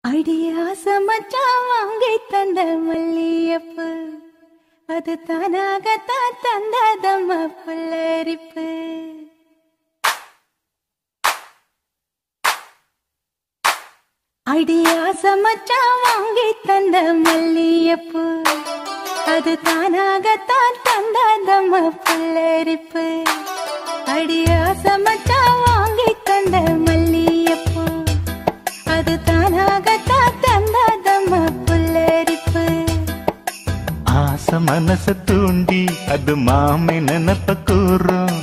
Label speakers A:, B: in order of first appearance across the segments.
A: அடியாச மச்சான் வாங்கி தந்த மல்லியப்பு அது தானாகத்தான் தந்ததம்ம புல்லரிப்பு அடியாச மச்சான் வாங்கி தந்த மல்லியப்பு அது தானாகத்தான் தந்ததம்ம புல்லரிப்பு அடியாச மச்சான் வாங்கி தந்த மல்லியப்பு அது தானாகத்தான் தந்ததம்ம புல்லரிப்பு
B: ஆசை மனச தூண்டி அது மாமை நினப்ப கூறும்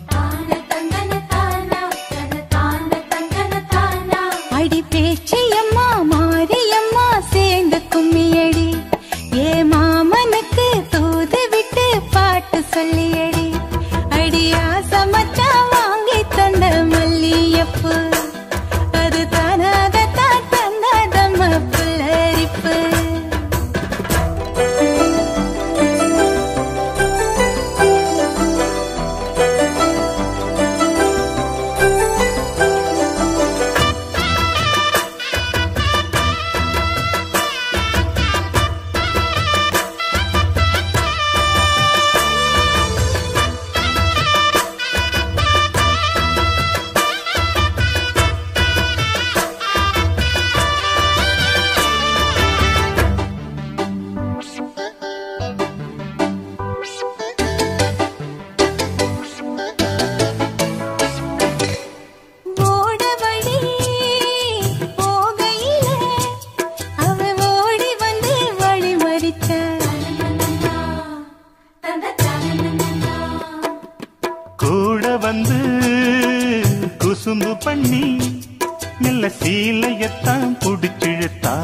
A: அடி பேச்சியம்மா மாரியம்மா சேர்ந்து கும்மியடி ஏ மாமனுக்கு தூது விட்டு பாட்டு சொல்லியடி அடி ஆசமச்சா வாங்கி தந்த மல்லியப்பு அது தானாகத்தான் தந்ததம்ம புல்லரிப்பு ஓட வழி போகையில அவ ஓடி வந்து வழி மறிச்ச
B: கூட வந்து குசும்பு பண்ணி மெல்ல சீலையத்தான் புடிச்சிழுத்தா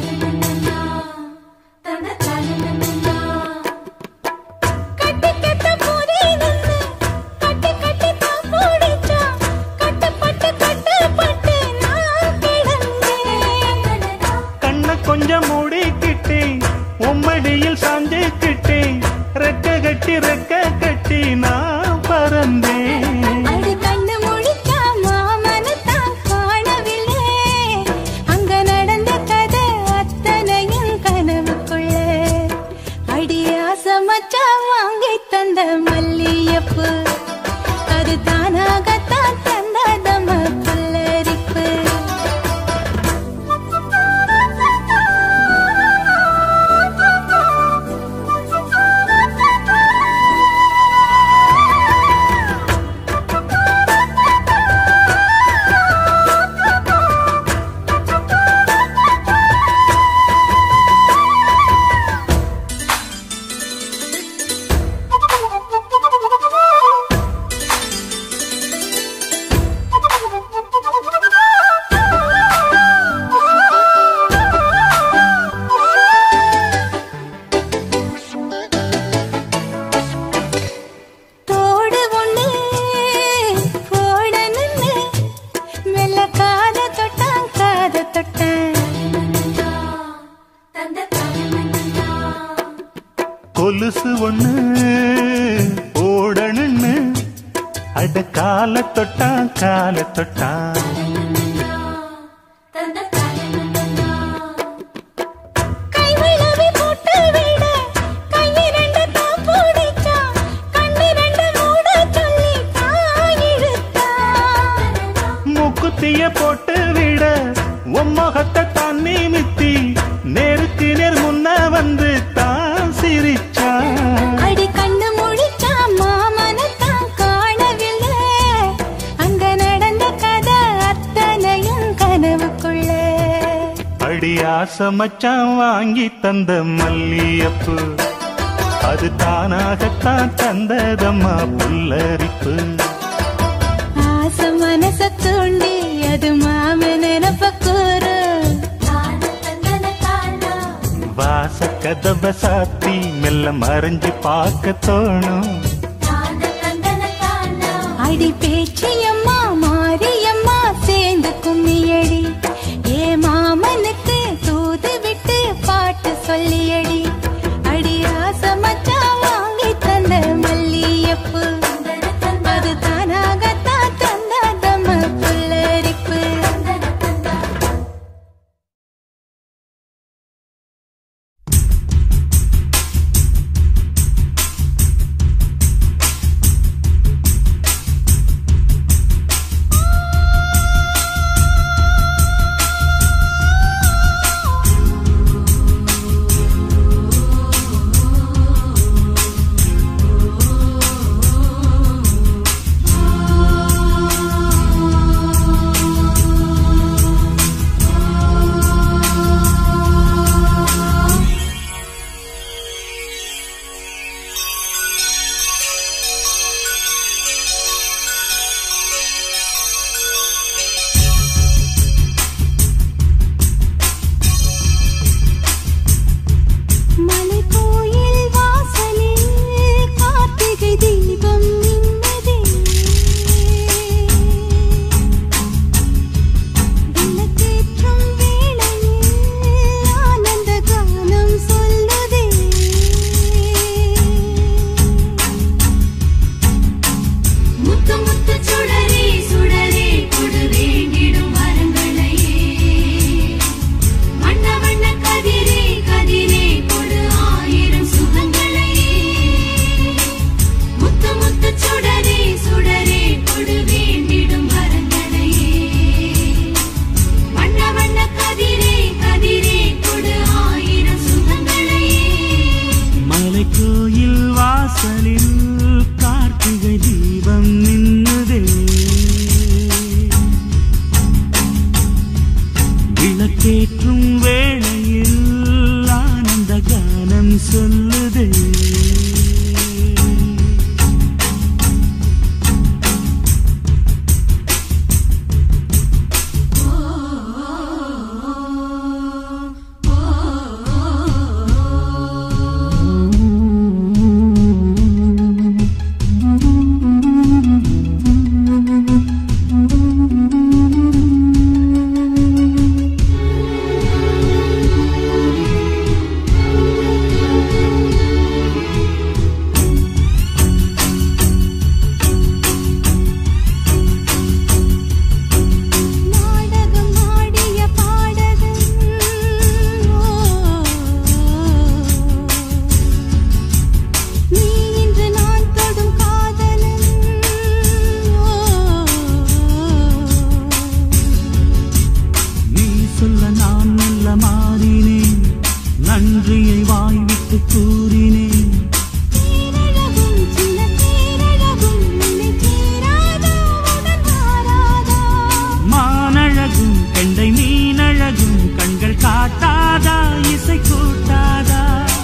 A: கட்டி கட்ட போரே நின்னு கட்டி கட்டி தான் போடிச்சா கட்டப்பட்டு கட்டப்பட்டு நான் கிடந்தேன்
B: கண்ண கொஞ்சம் மூடிக்கிட்டே உம்மடியில் சாஞ்சுக்கிட்டே ரெக்க கட்டி ரெக்க கட்டி நான் பறந்தேன்
A: அடி கண்ணு முழிச்சா மாமனத்தான் காணவில்லை அங்க நடந்த கதை அத்தனையும் கனவுக்குள்ள அடி ஆசமச்சா வாங்கி தந்த மல்லியப்பு அது தானாகத்தான் தந்ததம புல்லரிப்பு தோடு ஒண்ணு போட நின்னு மெல்ல காத தொட்டான் காத தொட்டான்
B: கொலுசு ஒண்ணு ஓடணுன்னு அட கால தொட்டா கால தொட்டா
A: கை விழவி போட்டு விட கையிரண்டு தான் பிடிச்சான் கண்ணு ரெண்டு மூட சொல்லி தான் இழுத்தான்
B: மூக்குத்திய போட்டு விட உம்மகத்தை தான் நிமித்தி நேருக்கு நேர் முன்ன வந்து தான் சிரிச்சா
A: அடி கண்ணு முழிச்சா மாமனத்தான் காணவில்லை அங்க நடந்த கதை அத்தனையும் கனவுக்குள்ள
B: அடி ஆசை மச்சான் வாங்கி தந்த மல்லியப்பு அது தானாகத்தான் தந்ததம்மா புல்லரிப்பு
A: ஆசை மனச தூண்டி அது மாம நினப்ப கூறு
B: வாச கதவ சாத்தி மெல்ல மறைஞ்சு பார்க்க தோணும்
A: அடி பேச்சியம்மா மாரியம்மா சேர்ந்து கும்மியடி ஏ மாமனுக்கு தூது விட்டு பாட்டு சொல்லியடி அடி ஆசை மச்சான் வாங்கி தந்த மல்லியப்பு அது தானாகத்தான் தந்ததம்ம புல்லரிப்பு
C: விளக்கேற்றும் வேளையில் ஆனந்த கானம் சொல்லுதே
A: நாடகம் ஆடிய பாடகன் நீ இன்று நான் தொடும் காதலன்
C: நீ சொல்ல நான் மெல்ல மாறினேன் நன்றியை வாய்விட்டு கூறினேன்
A: தேரழகும் சின்ன தேரழகும் உன்னை சேராதா உடன் மாறாதா
C: மானழகும் கெண்டை மீனழகும் கண்கள் காட்டாதா இசை கூட்டாதா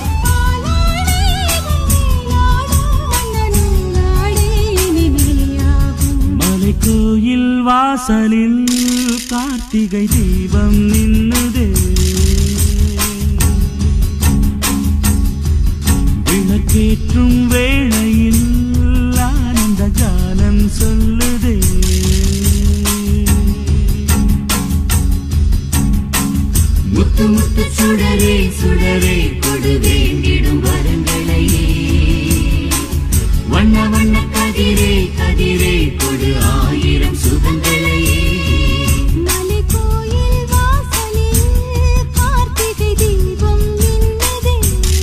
C: மலை கோயில் வாசலில் கார்த்திகை தீபம் நின்னுதே விளக்கேற்றும் வேளையில் ஆனந்த கானம் சொல்லுதே
D: முத்து முத்து சுடரே சுடரே கொடு வேண்டிடும் வரங்களையே வண்ண வண்ண கதிரே கதிரே கொடு ஆயிரம் சுகங்களையே
A: மலைக்கோயில் வாசலில் கார்த்திகை தீபம் மின்னுதே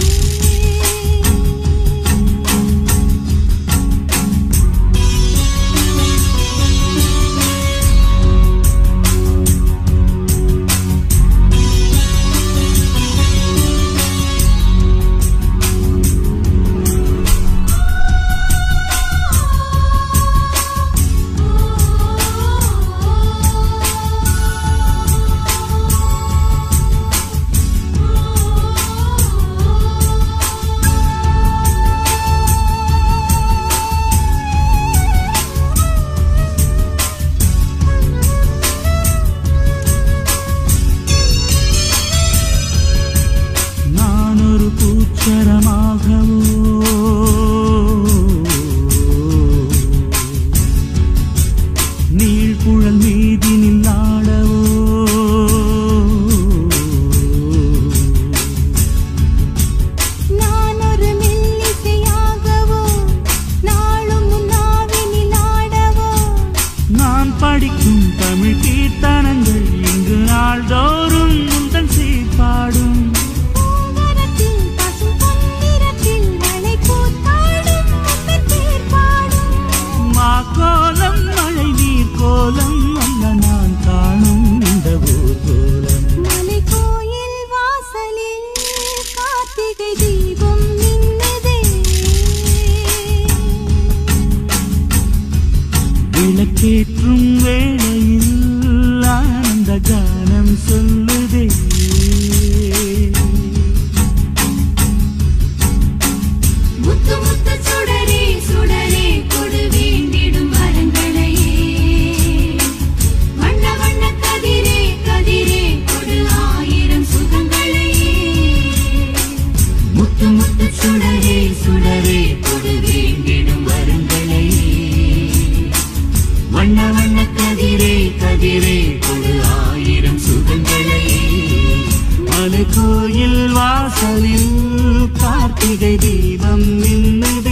C: நான் ஒரு பூச்சரமாகவோ நீழ்குழல் மீதினில் ஆடவோ
A: நான் ஒரு மெல்லிசையாகவோ நாளும் உன் நாவினில் ஆடவோ
C: நான் படிக்கும் தமிழ் கீர்த்தனங்கள் இங்கு நாள்தோறும் முந்தன் சீர்பாடும்
A: பூங்கரத்தில் பசும் பொன்னிறத்தில் மழை கூத்தாடும் முத்தன் பேர் பாடும்
C: மாக்கோலம் மழை நீர் கோலம் அல்ல நான் காணும் இந்த ஊர்கோலம்
A: மலைக்கோயில் வாசலில் கார்த்திகை தீபம் மின்னுதே
C: விளக்கேற்றும் வேளையில் ஆனந்த கானம் சொல்லுதே
D: முத்து முத்து சுடரே சுடரே கொடு வேண்டிடும் வரங்களையே வண்ண வண்ண கதிரே கதிரே கொடு ஆயிரம் சுகங்களையே முத்து முத்து சுடரே சுடரே கொடு வேண்டிடும் வரங்களையே வண்ண வண்ண கதிரே கதிரே கொடு ஆயிரம் சுகங்களையே
C: மலை கோயில் வாசலில் கார்த்திகை தீபம் நின்னுதே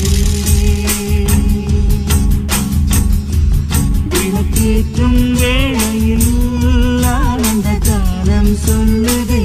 C: விளக்கேற்றும் வேளையில் ஆனந்த காலம் சொல்லுதே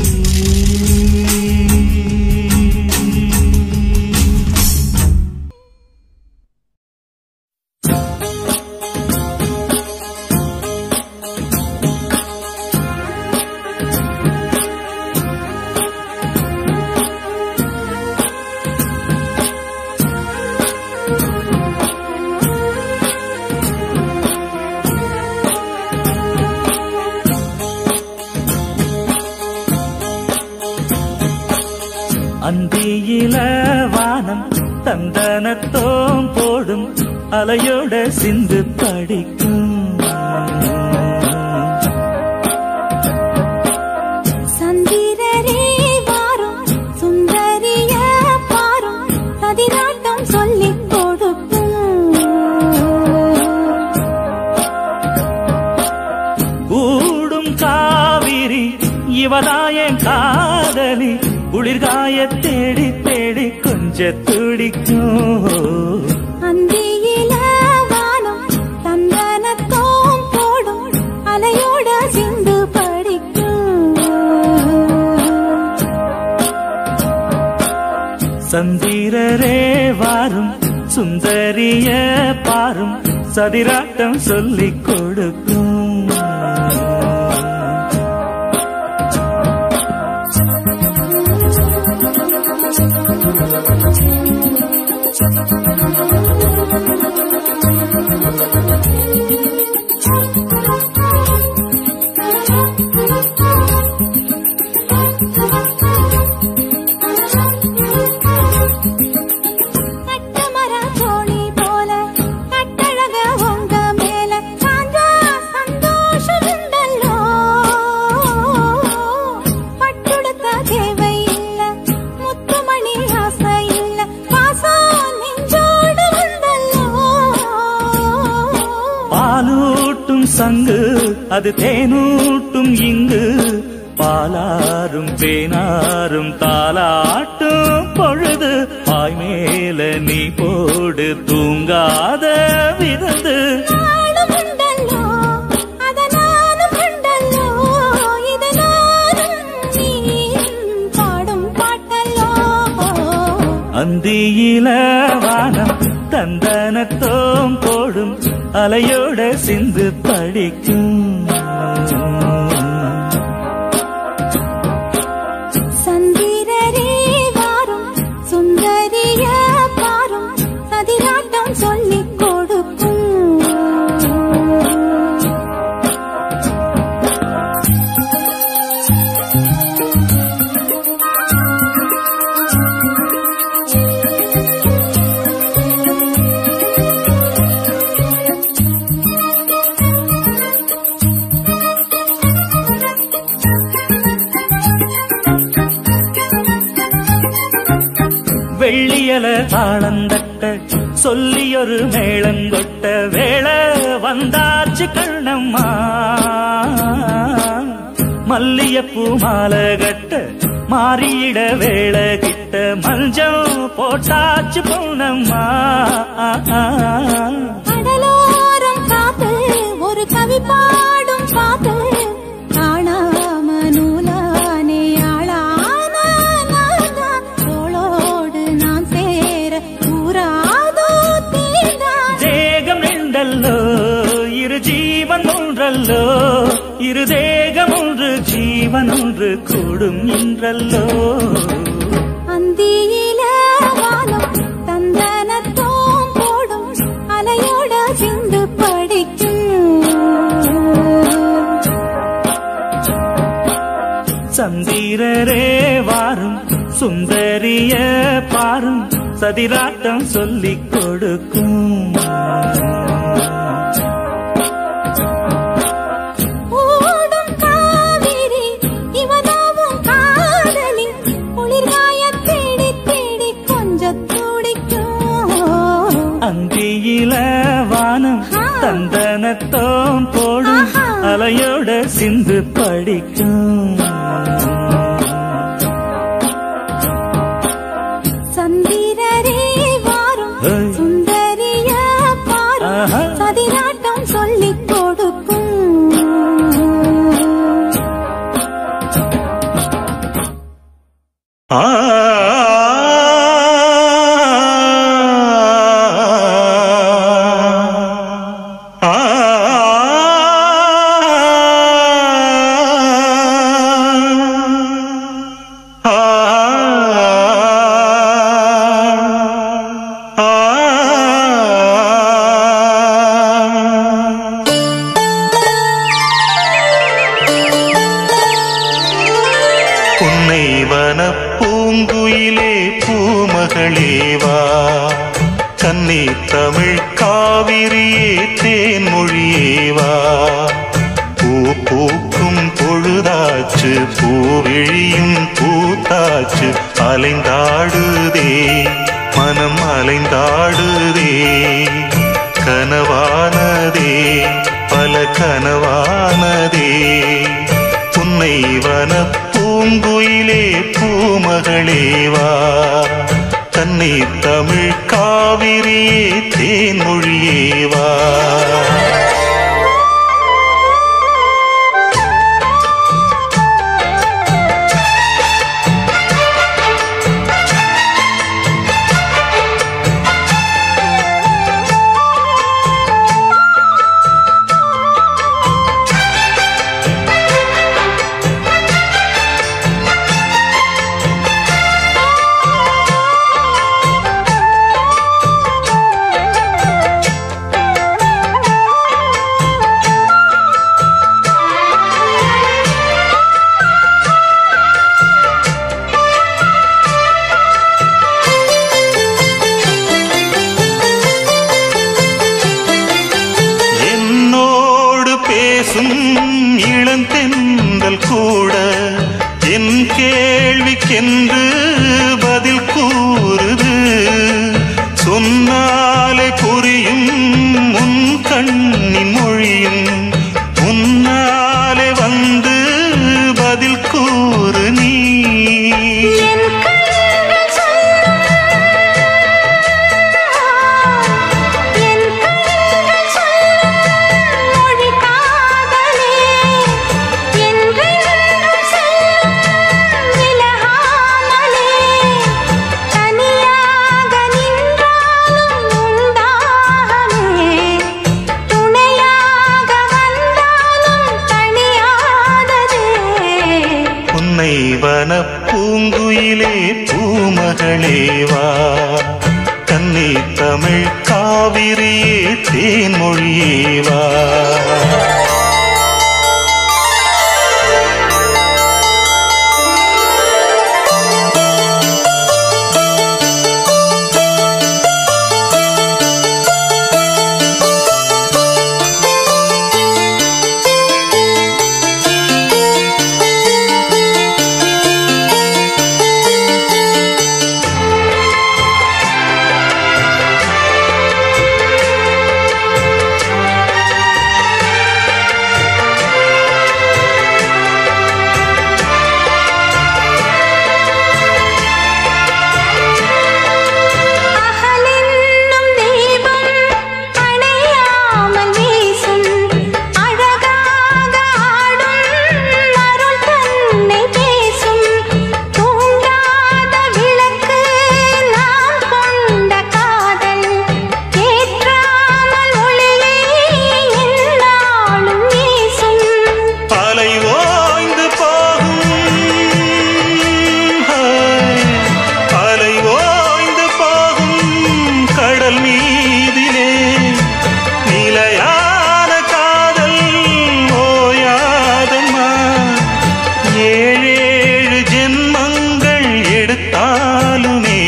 C: அந்தியில வானம் தந்தனத்தோம் போடும் அலையோட சிந்து படிக்கும்
A: சந்திரரே வாரும் சுந்தரிய பாரும் கதிராட்டம் சொல்லிக் கொடுக்கும்
C: கூடும் காவிரி இவதாய காதலி குளிர்காய தேடி தேடி கொஞ்ச துடிக்கும்
A: அந்தியில வானம் தந்தனத்தோம் போடும் அலையோட சிந்து படிக்கும்
C: சந்திரரே வாரும் சுந்தரிய பாரும் சதிராட்டம் சொல்லிக் கொடுக்கும்
A: கட்டுமர தோணி போல கட்டழக உங்க மேல சாஞ்சா சந்தோஷம் உண்டல்லோ பட்டுடுத்த தேவை இல்ல முத்துமணி ஆசை இல்ல பாசம் நெஞ்சோடு உண்டல்லோ
C: பாலூட்டும் சங்கு அது தேனூட்டும் இங்கு பாலாரும் தேனாரும் தாலாட்டும் பொழுது பாய் மேல நீ போடு தூங்காத விருந்து
A: நானும் உண்டல்லோ அத நானும் உண்டல்லோ இது நானும் நீயும் பாடும் பாட்டல்லோ
C: அந்தியில வானம் தந்தனத்தோம் போடும் அலையோட சிந்து படிக்கும்
A: சந்திரரே வாரும் சுந்தரிய பாரும் சதிராட்டம் சொல்லிக் கொடுக்கும்
C: வெள்ளியல தாளந்தட்ட சொல்லியொரு மேளங்கொட்ட வேளை வந்தாச்சு கண்ணம்மா மல்லியப்பூ மாலை கட்ட மாறியிட வேளை கிட்ட மஞ்சள் போட்டாச்சு பொண்ணம்மா
A: கடலோரம் காத்து ஒரு கவி பாடும் பாத்து காணாம நூலானே ஆளான நான்தான். தோளோடு நான் சேர கூறாதோ தீர்ந்தான்
C: தேகம் ரெண்டல்லோ இரு ஜீவன் ஒன்றல்லோ இரு தேகம் ஒன்று ஜீவன் ஒன்று கூடும் என்றல்லோ
A: அந்தியில வானம் தந்தனத்தோம் போடும் அலையோட சிந்து படிக்கும்
C: சந்திரரே வாரும் சுந்தரிய பாரும் சதிராட்டம் சொல்லிக் கொடுக்கும்
A: ஓடும் காவிரி இவதாவும் காதலி குளிர்காய தேடி தேடி கொஞ்சம் துடிக்கும்
C: அந்தியில வானம்
A: ஆ.
C: தந்தனத்தோம் போடும்
A: ஆஹா.
C: அலையோட சிந்து படிக்கும்
A: சந்திரரே வாரும்
C: ஏய்.
A: சுந்தரிய பாரும்
C: ஆஹா.
A: சதிராட்டம் சொல்லிக் கொடுக்கும்
B: ஆ ஆ புன்னை வனப்பூ பூங்குயிலே பூமகளேவா கன்னி தமிழ் காவிரியே தேன்மொழியேவா பூ பூக்கும் பொழுதாச்சு பூவிழியும் பூத்தாச்சு அலைந்தாடுதே மனம் அலைந்தாடுதே கனவானதே பல கனவானதே புன்னை வன பூங்குயிலே பூமகளேவா தன்னை தமிழ் காவிரியே தேன்மொழியேவா என்னோடு பேசும் இளந்தெந்தல் கூட என் கேள்விக்கென்று பதில் கூறுது சொன்னாலே புரியும் உன் கண்ணின் மொழியும் உன்னாலே வந்து பதில் கூறு நீ
A: என் கண்கள் சொல்லும் என் கண்கள் சொல்லும் மொழி காதலே என்றென்றும் செல்லும் விலகாமலே தனியாக நின்றாலும் உண்டாகமே துணையாக வந்தாலும் தனியாததே
B: உன்னை வன பூங்குயிலே பூமகளேவா கன்னி தமிழ் காவிரியே தேன்மொழியேவா
A: அகலென்னும் தீபம் அணையாமல் வீசும் அழகாக ஆடும் அருள் தன்னை பேசும் தூண்டாத விளக்கு நாம் கொண்ட காதல் ஏற்றாமல் ஒளியை எந்நாளும் வீசும்
B: அலை ஓய்ந்து போகும் ஹாய். அலை ஓய்ந்து போகும் கடல் மீதிலே நிலையான காதல் ஓயாதம்மா ஏழேழு ஜென்மங்கள் எடுத்தாலுமே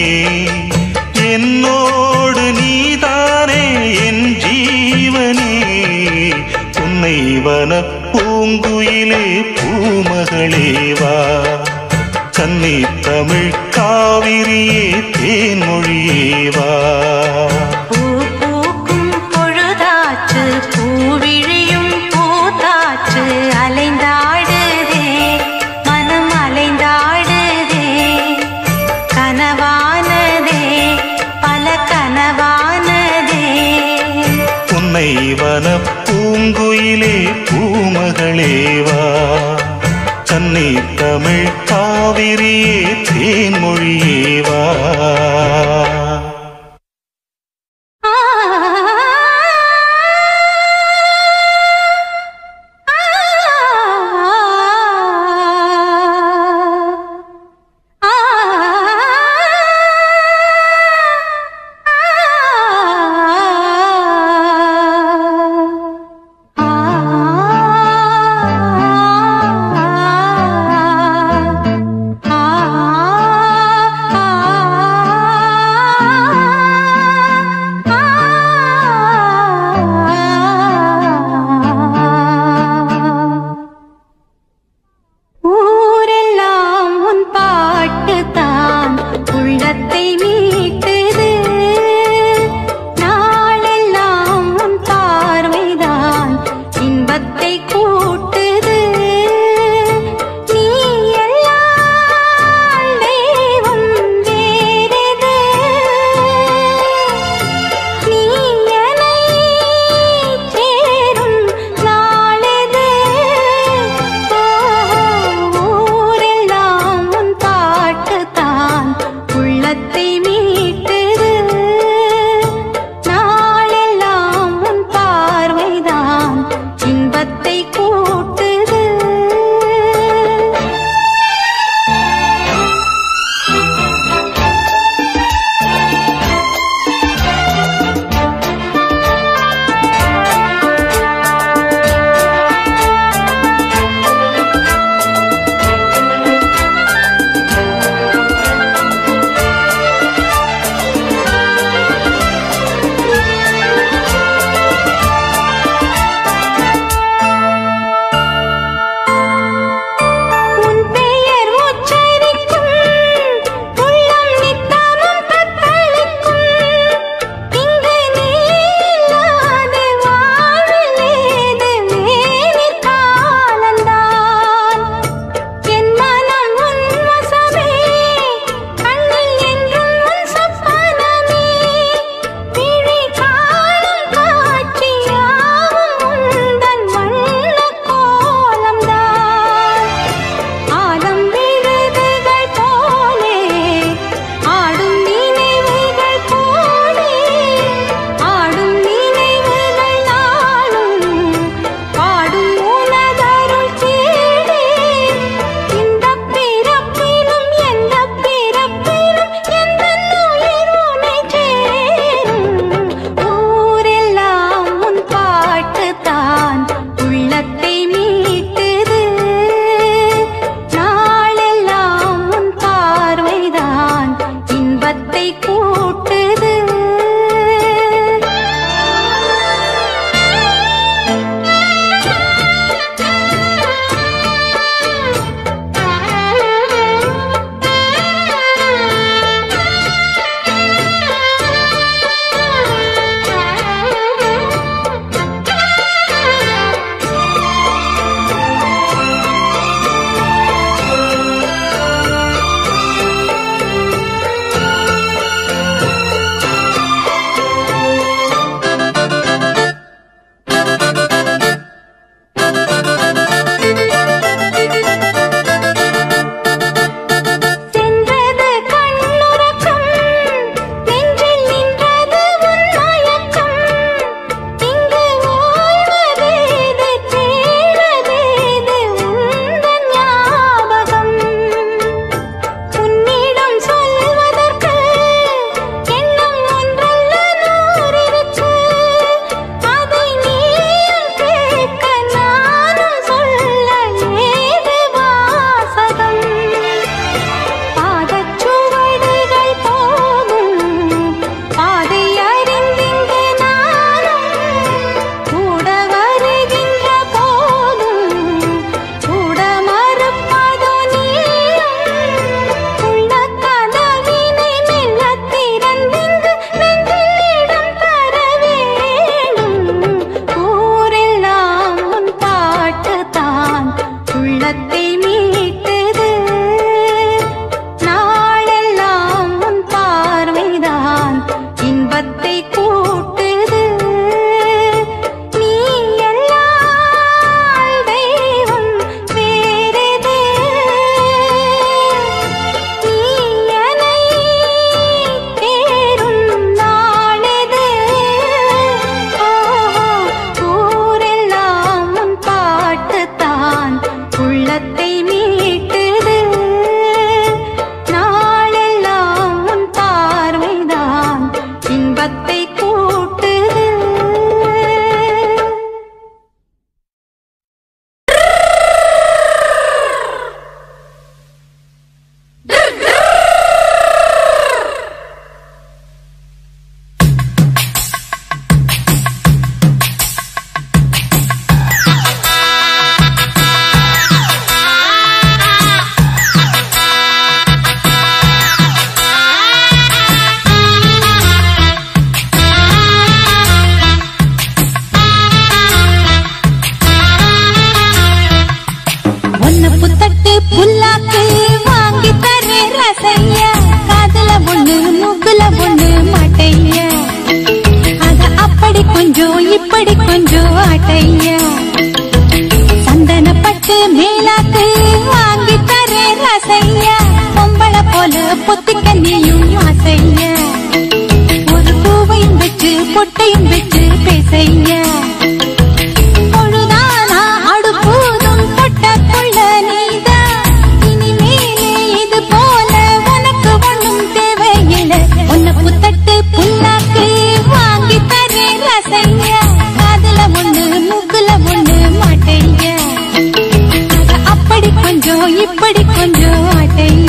B: என்னோடு நீதானே என் ஜீவனே உன்னை வன பூங்குயிலே பூமகளேவா கன்னி தமிழ் காவிரியே தேன்மொழியேவா
A: பூ பூக்கும் பொழுதாச்சு பூவிழியும் பூத்தாச்சு அலைந்தாடுதே மனம் அலைந்தாடுதே கனவானதே பல கனவானதே
B: உன்னை வன பூங்குயிலே பூமகளேவா கன்னி தமிழ் காவிரியே தேன்மொழியேவா
A: ஆ ஆ உள்ளத்தை மீட்டது நாளெல்லாம் உன் பார்வைதான் இன்பத்தை கூட்டுது நீ எல்லால் தெய்வம் வேறெது நீ என்னை தேரும் நாளெது ஊரெல்லாம் உன் பாட்டுத்தான் உள்ளத்தை மீட்டுது நாளெல்லாம் உன் பார்வைதான் இன்பத்தை கூட்டுது ஒன்னு புத்தட்டு புல்லாக்கு வாங்கி தரேன் ரசைய காதுல ஒண்ணு மூக்குல ஒண்ணு மாட்டைய அத அப்படி கொஞ்சம் இப்படி கொஞ்சம் ஆட்டைய சந்தனப்பட்டு மேலாக்கு வாங்கி தரேன் ரசைய பொம்பளை போல பொத்திக்க நீயும் ஆசைய ஒரு பூவையும் வச்சு பொட்டையும் வச்சு பேசைய பொழுதானா அடுப்பூதும் பொட்டக்குள்ள நீதான் இனிமேலே இது போல உனக்கு ஒண்ணும் தேவையில்லை உன்னை புத்தட்டு புல்லாக்கு வாங்கி தரேன் ரசைய காதுல ஒண்ணு மூக்குல ஒண்ணு மாட்டைய அத அப்படி கொஞ்சம் இப்படி கொஞ்சம் ஆட்டைய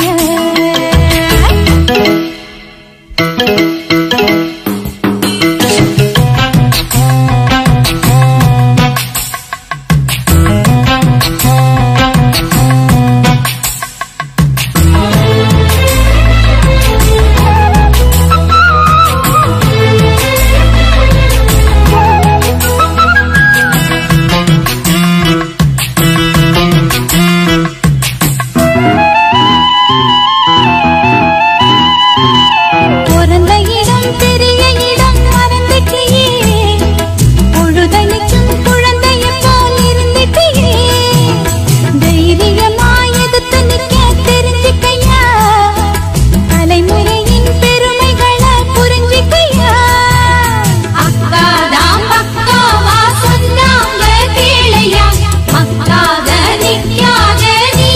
A: பிறந்த இடம் பெரிய இடம் மறந்துட்டியே பொழுதனைக்கும் குழந்தைய போல் இருந்துட்டியே தைரியமா எதிர்த்து நிக்க தெரிஞ்சுக்கையா தலைமுறையின் பெருமைகளை புரிஞ்சுக்கையா அக்காதாம் பக்காவா சொன்னாங்க கேளையா மக்காத நிக்காத நீ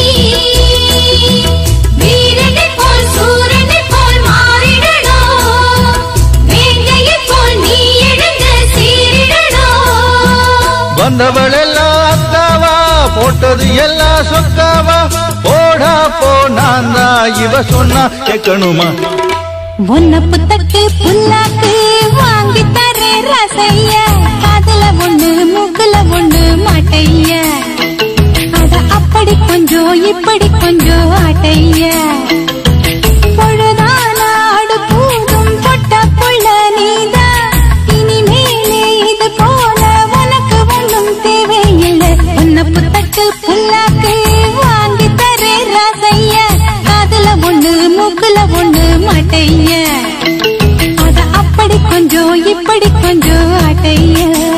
A: வீரனை போல் சூரனை போல் மாறிடணும் வேங்கையை போல் நீ எழுந்து சீரிடணும்
E: வந்தவள் எல்லாம் அக்காவா போட்டது எல்லாம் சொக்காவா போடா போ நான் தான் இவ சொன்னா கேட்கணுமா
A: ஒன்ன புத்தட்டு புல்லாக்கு வாங்கி தரேன் ரசைய காதுல ஒண்ணு மூக்குல ஒண்ணு மாட்டைய அத அப்படி கொஞ்சம் இப்படி கொஞ்சம் ஆட்டைய பொழுதானா அடுப்பூதும் பொட்ட புள்ள நீதான் இனிமேலே இது போல உனக்கு ஒண்ணும் தேவையில்லை உன்னை புத்தட்டு புல்லாக்கு வாங்கி தரேன் ரசைய காதுல ஒண்ணு மூக்குல ஒண்ணு மாட்டைய அத அப்படி கொஞ்சம் இப்படி கொஞ்சம் ஆட்டைய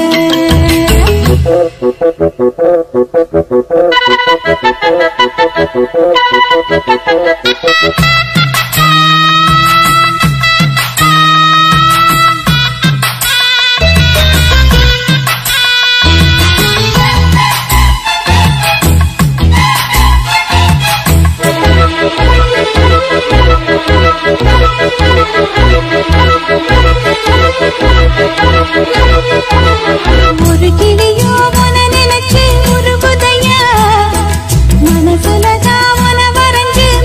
A: ஒரு கிளியோ உன நினைச்சு உருகுதையா மனசுலதான் உன வரைஞ்சு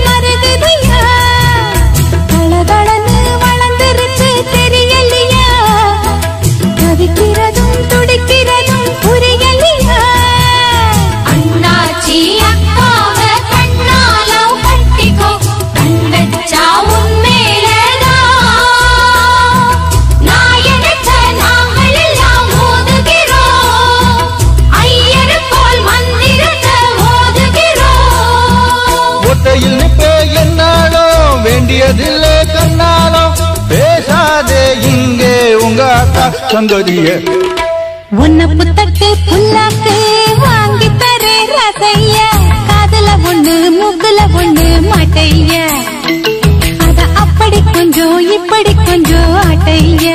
E: வேண்டியதில்லை கண்ணாலும் பேசாதே இங்கே உங்க அக்கா சங்கதிய
A: உன்னை புத்தட்டு புல்லாக்கு வாங்கி தரே ரசைய காதுல ஒண்ணு மூக்குல ஒண்ணு மாட்டைய அத அப்படி கொஞ்சம் இப்படி கொஞ்சம் ஆட்டைய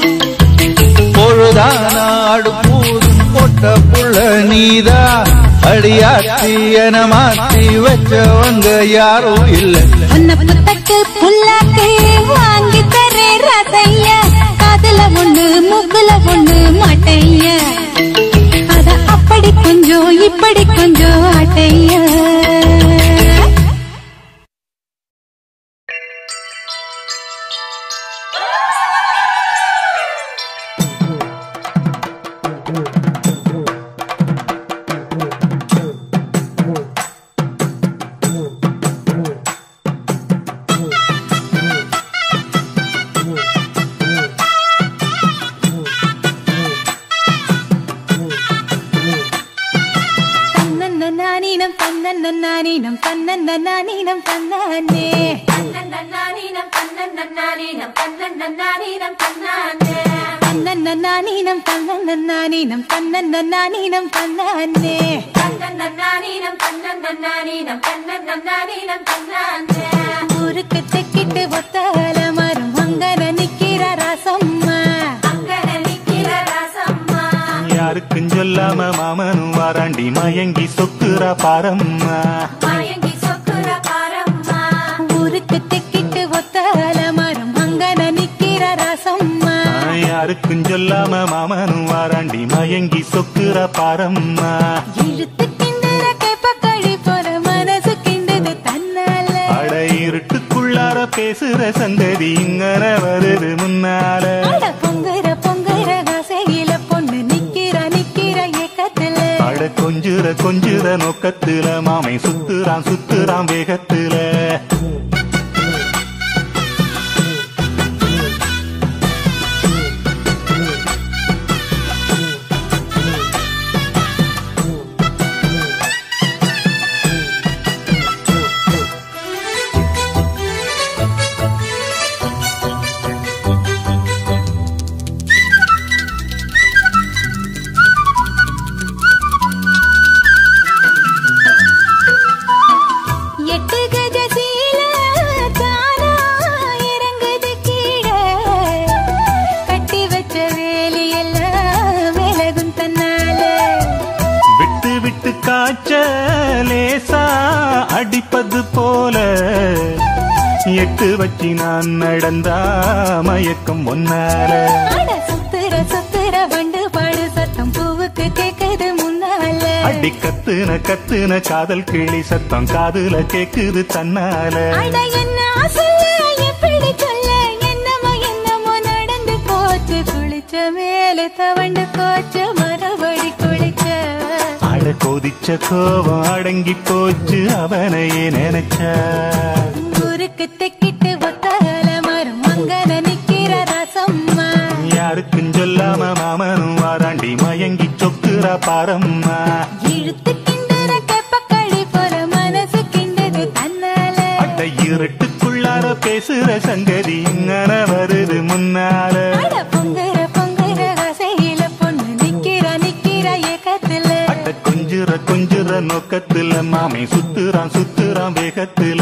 E: பொழுதானாடு பூதும் பொட்ட புள்ள நீதா அடியாத்தி என மாத்தி வச்சவங்க யாரும் இல்லை
A: உன்னை புத்தட்டு புல்லாக்கு வாங்கி தரே ரசைய காதுல ஒண்ணு மூக்குல ஒண்ணு மாட்டைய அத அப்படி கொஞ்சம் இப்படி கொஞ்சம் ஆட்டைய தன்னன்ன நானீனம் தன்னன்ன நானீனம் தன்னன்ன நானீனம் தன்னானே தன்னன்ன நானீனம் தன்னன்ன நானீனம் தன்னன்ன நானீனம் தன்னானே ஊருக்கு தெக்கிட்டு ஒத்தால மரம் அங்கன நிக்கிற ரசம்மா
B: யாருக்கும் சொல்லாம மாமனும் வாராண்டி மயங்கி சொக்குறா பாரம்மா
A: ஊருக்கு தெக்கிட்டு ஒத்தால மரம் அங்கன நிக்கிற ரசம்மா
B: யாருக்கும் சொல்லாம மாமனும் வாராண்டி மயங்கி சொக்குறா பாரம்மா
A: இழுத்து கிண்டுற கேப்ப கழி போற மனசு கிண்டது தன்னால
B: அட இருட்டுக்குள்ளார பேசுற சந்ததி இங்கன வருது முன்னால
A: அட பொங்குற பொங்குற கசையில பொண்ணு நிக்கிற நிக்கிற ஏக்கத்துல
B: அட கொஞ்சுற கொஞ்சுற நோக்கத்துல மாமை சுத்துறான் சுத்துறான் வேகத்துல
A: எட்டு கஜ சீல தானா இறங்குது கீழே கட்டி வச்ச வேலியெல்லாம் விலகும் தன்னால
B: விட்டு விட்டு காய்ச்ச லேசா அடிப்பது போல எட்டு வச்சு நான் நடந்தா மயக்கம் ஒன்னால
A: அட சுத்துற சுத்துற வண்டு பாடு சத்தம் பூவுக்கு கேக்குது முன்னால
B: அடி கத்துன கத்துன காதல் கிளி சத்தம் காதுல கேக்குது தன்னால
A: அட என்ன சொல்ல எப்படி சொல்ல என்னமோ என்னமோ நடந்து போச்சு குளிச்ச மேல தவண்டு போச்சு மறுபடி குளிச்ச
B: அட கொதிச்ச கோபம் அடங்கி போச்சு அவனையே நினைச்ச
A: ஊருக்கு தெக்கிட்டு ஒத்தால மரம் அங்கன நிக்கிற ரசம்மா
B: யாருக்கும் சொல்லாம மாமனும் வாராண்டி மயங்கி சொக்குறா பாரம்மா
A: இழுத்து கிண்டுற கெப்ப கழி போற மனசு கிண்டது தன்னால
B: அட இருட்டுக்குள்ளார பேசுற சங்கதி இங்கன வருது முன்னால
A: அட பொங்குற பொங்குற கசையில பொண்ணு நிக்கிற நிக்கிற ஏக்கத்துல
B: அட கொஞ்சுற கொஞ்சுற நோக்கத்துல மாமை சுத்துறான் சுத்துறான் வேகத்துல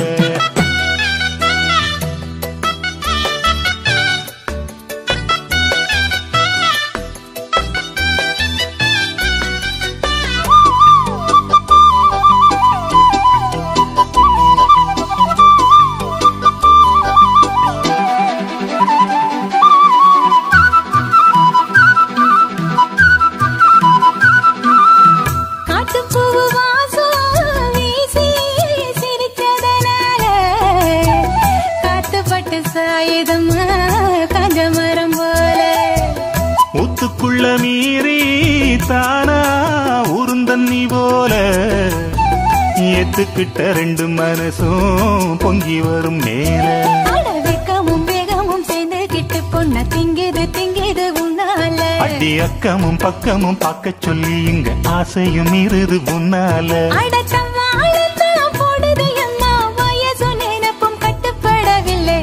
A: காட்டுப்பூவு வாசம் வீசி சிரிச்சதனால காத்துப்பட்டு சாயுதமா காஞ்ச மரம் போல
B: ஊத்துக்குள்ள மீறி தானா உருந்தண்ணி போல ஏத்துக்கிட்ட ரெண்டு மனசும் பொங்கி வரும் மேல
A: அட வெக்கமும் வேகமும் சேர்ந்து கிட்டு பொண்ண திங்கிது திங்கிது உன்னால
B: அடி அக்கமும் பக்கமும் பார்க்க சொல்லி இங்க ஆசையும் இருது முன்னால
A: அடக்கம் வாழத்தான் போடுது அம்மா வயசு நினைப்பும் கட்டுப்படவில்லை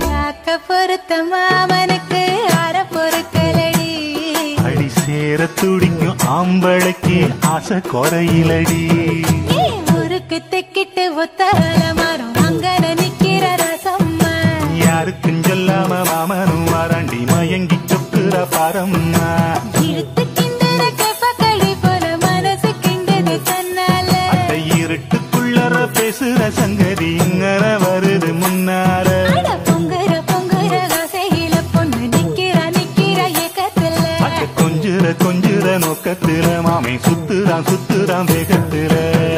B: ஆசை குறையிலடி
A: ஏ ஊருக்கு தெக்கிட்டு ஒத்தால மரம் அங்கன நிக்கிற ரசம்மா
B: யாருக்கும் சொல்லாம மாமனும் வாராண்டி மயங்கி சொக்குற பாரம்மா
A: இழுத்து கிண்டுற கப்பக்களி போல மனசு கிண்டுது தன்னால
B: அத்தை இருட்டுக்குள்ளற பேசுற சங்கதி இங்கன வருது முன்னால
A: அட பொங்குற பொங்குற ஆசையில பொண்ணு நிக்கிறா நிக்கிறா ஏக்கத்துல
B: அத்தை கொஞ்சுற கொஞ்சுற நோக்கத்துல மாமை சுத்துறான் சுத்துறான் வேகத்துல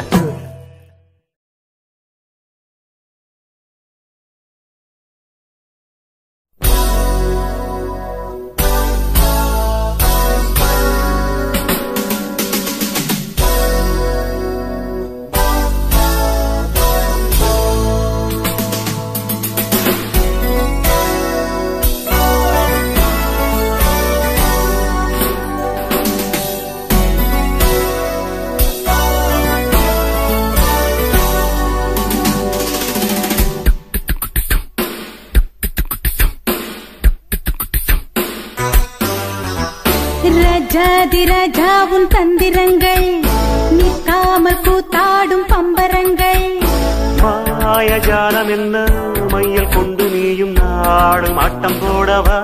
A: ராஜாதி ராஜாவும் தந்திரங்கள் நிற்காமல் கூத்தாடும் பம்பரங்கள்
C: மாயஜாலம் என்ன மையல் கொண்டு நீயும் நாடும் ஆட்டம் போடவா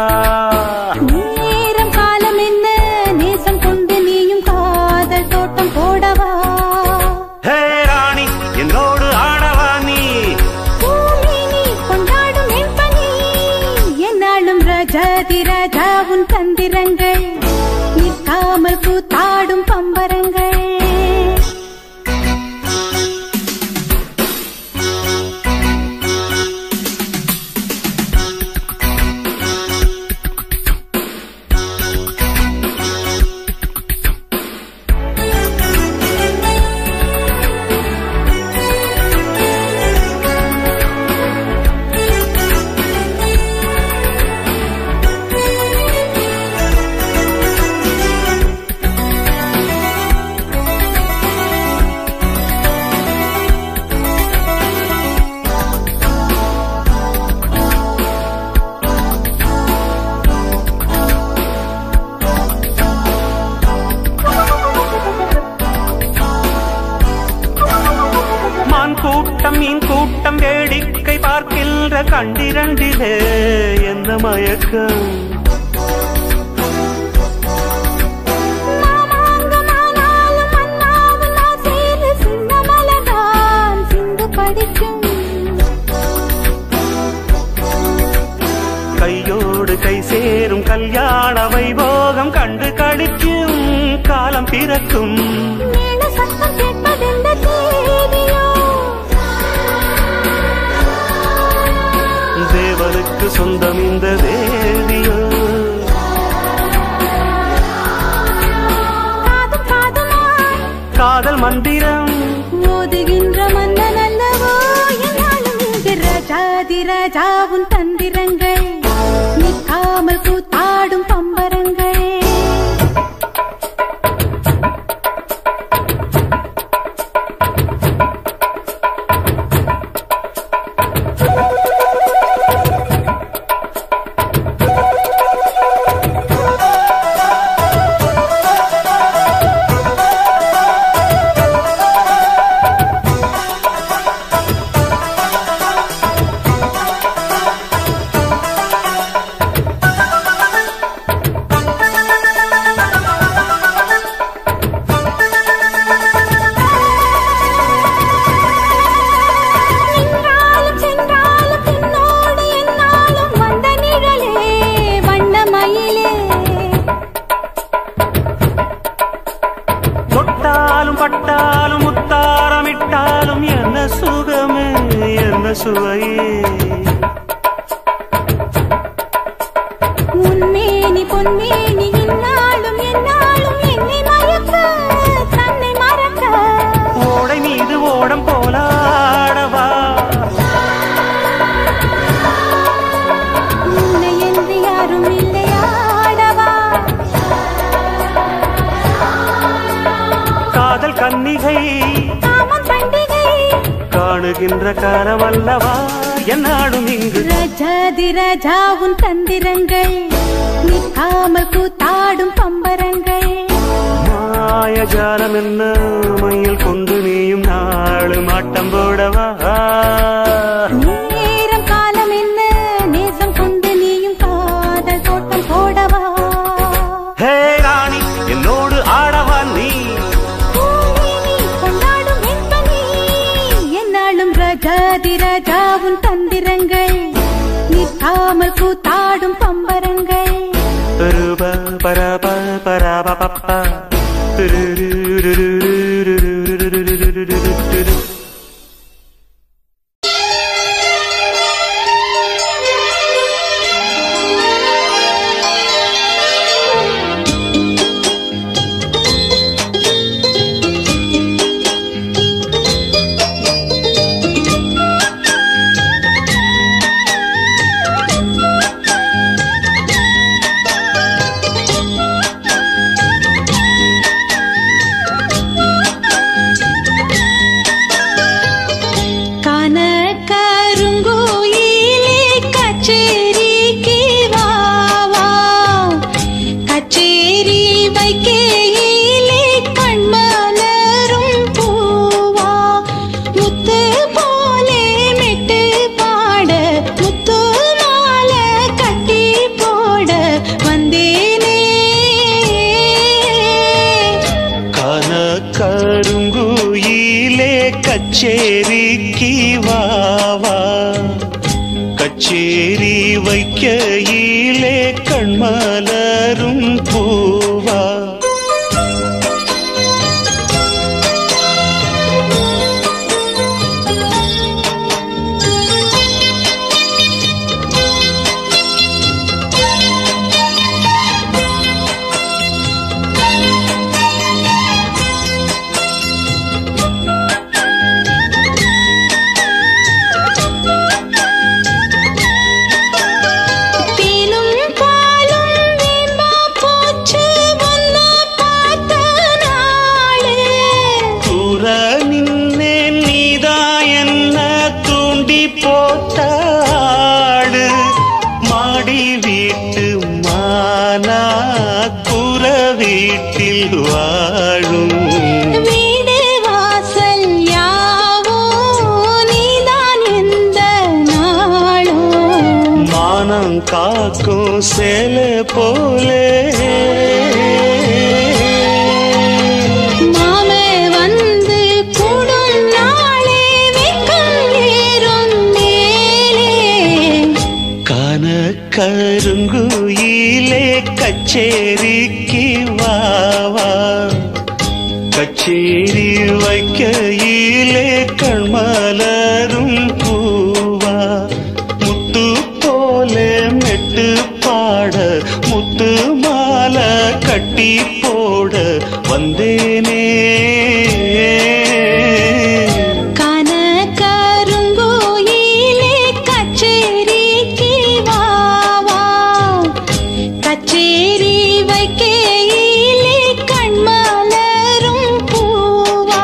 A: நேரம் காலம் என்ன நேசம் கொண்டு நீயும் காதல் தோட்டம் போடவா
C: ஹே ராணி என்னோடு ஆடவா நீ
A: பூமினி கொண்டாடும் என் பணி என்னாலும் ராஜாதி ராஜாவும் தந்திரங்கள் நிற்காமல் கூத்தாடும் பம்பரங்கள்
C: மான் கூட்டம் மீன் கூட்டம் வேடிக்கை பார்க்கின்ற கண்டிரண்டிலே எந்த மயக்கம்
A: மாமாங்கமானாலும் மன்னாவும் நான் சேரு சின்ன மலர்தான் சிந்து படிக்கும்
C: கையோடு கை சேரும் கல்யாண வைபோகம் கண்டு கழிக்கும் காலம் பிறக்கும்
A: மேல சத்தம் கேட்பதெந்த தேவியோ
C: தேவனுக்கு சொந்தம் இந்த தேவியோ
A: காதும் காதுமாய்
C: காதல் மந்திரம்
A: ஓதுகின்ற மன்னன் அல்லவோ என்னாலும் இங்கு ராஜாதி ராஜாவும் தந்திரங்கள் நிற்காமல் கூத்தாடும் பம்பரங்கள் நின்றாலும் சென்றாலும் பின்னோடு என்னாலும் வந்த நிழலே வண்ணமயிலே
C: தொட்டாலும் பட்டாலும் முத்தாரமிட்டாலும் என்ன சுகமே என்ன சுவையே
A: உன்மேனி பொன்மேனி இந்நாளும் என்னாலும் என்னை மயக்க தன்னை மறக்க
C: ஓடை மீது ஓடம் போலாடவா
A: உன்னை என்று யாரும் இல்லையாடவா
C: காதல் கன்னிகை
A: காமம் பண்டிகை
C: காணுகின்ற காலமல்லவா என்னாடும் இங்கு
A: ரஜாதி ராஜாவும் தந்திரங்கள் நிற்காமல் கூத்தாடும் பம்பரங்கள்
F: மாயஜாலம் என்ன மையில் கொண்டு நீயும் நாளும் ஆட்டம் போடவா
A: நேரம் காலம் என்ன நேசம் கொண்டு நீயும் காதல் தோட்டம் போடவா
F: ஹே ராணி என்னோடு ஆடவா நீ
A: பூவே நீ கொண்டாடும் வெண்பனி என்னாலும் ராஜாதி ராஜாவும் தந்திரங்கள் நிற்காமல் கூத்தாடும் பம்பரங்கள்
F: ரூப பரப பரப பப்பா
A: கான கருங்கோயிலே கச்சேரிக்கு வா வா கச்சேரி வைக்கையிலே கண்மலரும் பூவா முத்து போலே மெட்டு பாட முத்து மாலை கட்டி போட வந்தேனே
F: கன கருங்குயிலே கச்சேரிக்கு வா வா கச்சேரி வைக்கையிலே கண்மலரும் பூவா
A: தேனும் பாலும் வேம்பா போச்சு ஒன்ன பார்த்த நாளு
F: தூர நின்னே நீதா என்ன தூண்டி போட்ட ஆடு மாடி வீட்டு மானா குற வீட்டில் வாழும்
A: வீடு வாசல் யாவோ நீதான் எந்த நாளும்
F: மானம் காக்கும் சேல போலே
A: மாமே வந்து கூடும் நாளே வெக்கம் ஏறும் மேலே
F: கான கருங்குயிலே கச்சேரிக்கு வா வா கச்சேரி வைக்கையிலே கண்மலரும் பூவா முத்து போலே மெட்டு பாட முத்து மாலை கட்டி போட வந்தேனே
A: கான கருங்கோயிலே கச்சேரிக்கு வா வா கச்சேரி வைக்கையிலே கண்மலரும் பூவா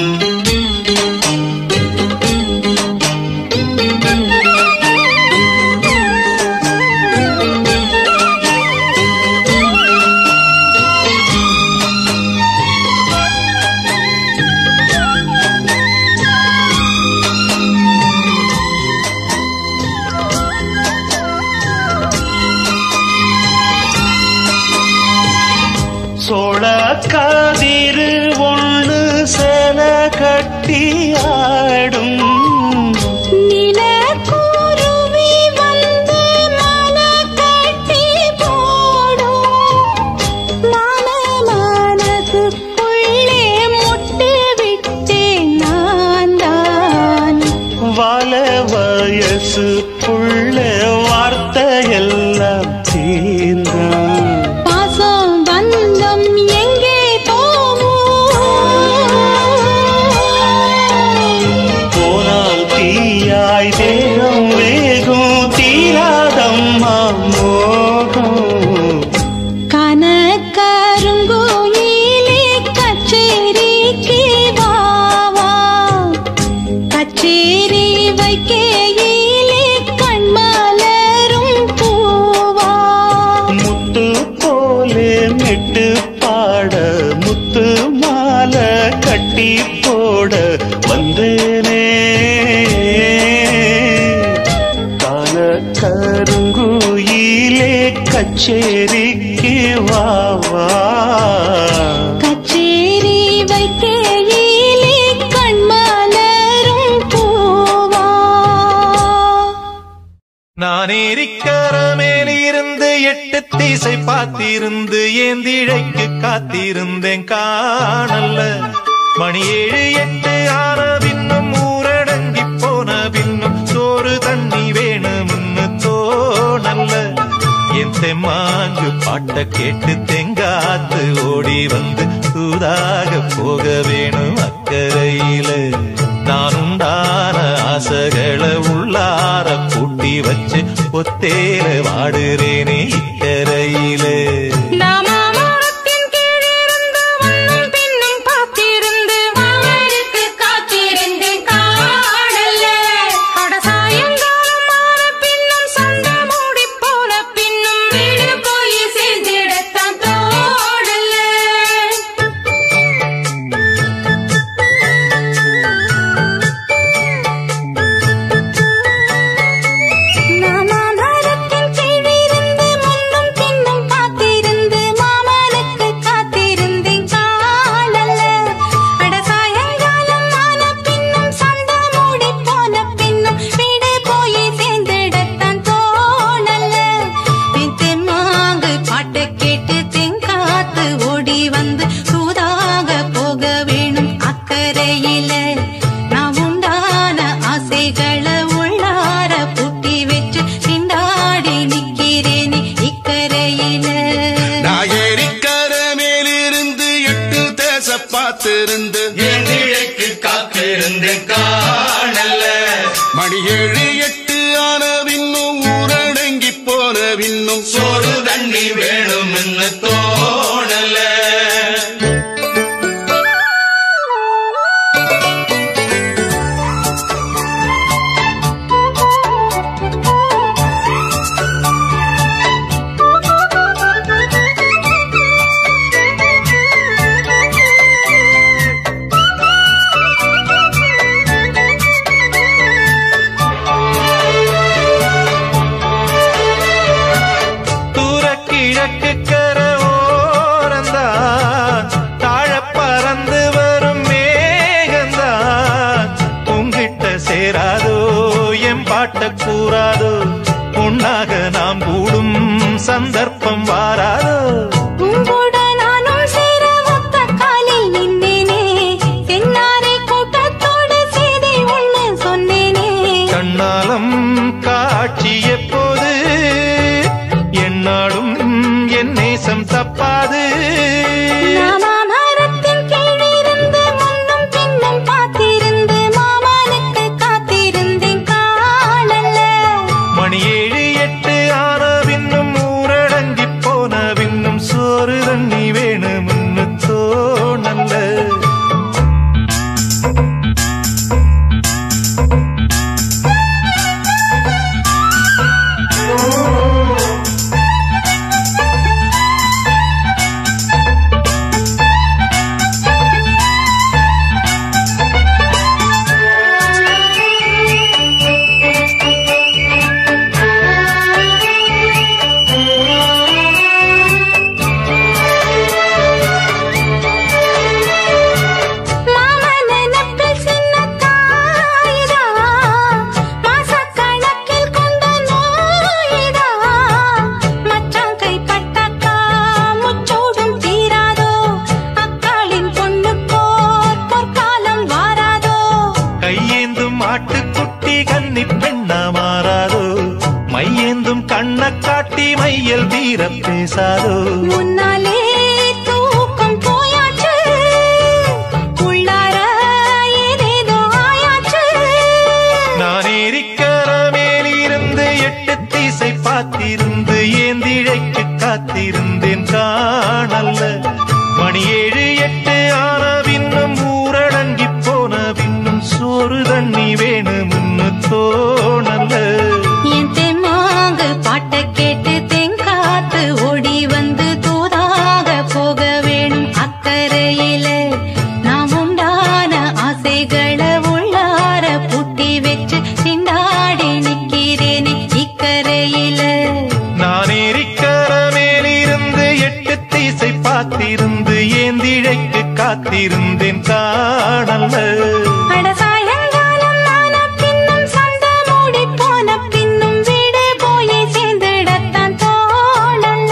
F: சோழ கதிரு ஒண்ணு சேல கட்டி ஆடும்
A: நிலக்குருவி வந்து மாலை கட்டி போடும் மாம மனசுக்குள்ளே முட்டு விட்டேன் நான் தான்
F: வாழ வயசு புள்ள வார்த்தையெல்லாம் தீர்ந்தான்
A: பாசம் பந்தம் எங்கே போகும்
F: போனால் தீயாய் தேகம் வேகும் தீராதம்மா மோகம்
A: கான கருங்கோயிலே கச்சேரிக்கு வா வா கச்சேரி வைக்கையிலே கண்மலரும் பூவா
F: முத்து போலே மெட்டு பாட முத்து வந்தேனே கால கருங்குயிலே கச்சேரிக்கு வா வா
A: கச்சேரி வைக்கையிலே கண்மலரும் பூவா
G: நான் ஏரிக்கரமேலிருந்து எட்டு தீசை பார்த்திருந்து ஏந்திழைக்கு காத்திருந்தேன் காணல்ல மணி ஏழு எட்டு ஆன பின்னும் ஊரடங்கி போன பின்னும் சோறு தண்ணி வேணும்னு தோணல்ல என் தெம்மாங்கு பாட்ட கேட்டு தெங்காத்து ஓடி வந்து தூதாக போக வேணும் அக்கறையில நான் உண்டான ஆசைகளை உள்ளார கூட்டி வச்சு ஒத்தேல வாடுறேனே இக்கரையிலே
A: நாமமரத்தின் கீழிருந்து முன்னும் பின்னும் பார்த்திருந்து மாமனுக்கு காத்திருந்தேன் காணல. அட சாயங்காலம் ஆன பின்னும் சண்டை மூடிப் போன பின்னும் வீடு போய் சேர்ந்திடத்தான் தோணல. மாமரத்தின் கீழிருந்து முன்னும் பின்னும் பார்த்திருந்து மாமனுக்கு காத்திருந்தேன் காணல. அட சாயங்காலம் ஆன பின்னும் சண்டை மூடிப் போன பின்னும் வீடு போய் சேர்ந்திடத்தான் தோணல. என் தெம்மாங்கு பாட்டு கேட்டு தென்காத்து ஓடி வந்து சூதாக போக வேணும் அக்கறையில நான் உண்டான ஆசைகளை உள்ளார பூட்டி வச்சு திண்டாடி நிக்கிறேனே இக்கரையில
H: நான் ஏரிக்கர மேலிருந்து எட்டு தேச பார்த்திருந்து
G: ஏந்திழைக்கு காத்திருந்தேன் காணல்ல
H: மணி ஏழு எட்டு ஆன பின்னும் ஊரடங்கி போன பின்னும்
G: சோறு தண்ணி வேணும்னு தோணல தூர கிழக்கு கர ஓரந்தான் தாழ பறந்து வரும் மேகந்தான் உங்கிட்ட சேராதோ என் பாட்ட கூறாதோ உன்னாக நாம் கூடும் சந்தர்ப்பம் வாராதோ
A: உங்கூட நானும் சேர ஒத்த காலில் நின்னேனே தென்னாரை கூட்டத்தோடு செய்தி ஒண்ணு சொன்னேனே
G: கண்ணாலம் காட்சி எப்போது என்னாலும் என் நேசம் தப்பாது
A: மாமரத்தின் கீழிருந்து முன்னும் பின்னும் பார்த்திருந்து மாமனுக்கு காத்திருந்தேன் காணல
G: மணி ஏழு எட்டு ஆன பின்னும் ஊரடங்கி போன பின்னும் சோறு தண்ணி வேணும்னு தோணல்ல
A: மாமன் நினைப்பில் சின்ன தாயிடா மாசக்கணக்கில் கொண்ட நோயிடா மச்சான் கைப்பட்டாக்கா முச்சோடும் தீராதோ அக்காளின் பொண்ணுக்கோர் பொற்காலம் வாராதோ
G: கையேந்தும் ஆட்டுக்குட்டி கன்னி பெண்ணா மாறாதோ மையேந்தும் கண்ண காட்டி மையல் வீர பேசாதோ
A: முன்னாலே தூக்கம் போயாச்சு உள்ளார ஏதேதோ ஆயாச்சு
G: நான் ஏரிக்கர மேலிருந்து எட்டு தீசை பார்த்திருந்து ஏந்திழைக்கு காத்திருந்தேன் காணல்ல மணி ஏழு எட்டு ஆன பின்னும் ஊரடங்கி போன பின்னும் சோறு தண்ணி வேணும்னு தோணல்ல
A: என் தெம்மாங்கு பாட்ட கேட்டு தென்காத்து ஓடி வந்து தூதாக போக வேணும் அக்கறையில நாம் உண்டான ஆசைகளை உள்ள
G: காத்திருந்தேன் காணல்ல
A: அட சாயங்காலம் ஆன பின்னும் சந்த மூடி போன பின்னும் வீடு போய் சேர்ந்திடத்தான் தோணல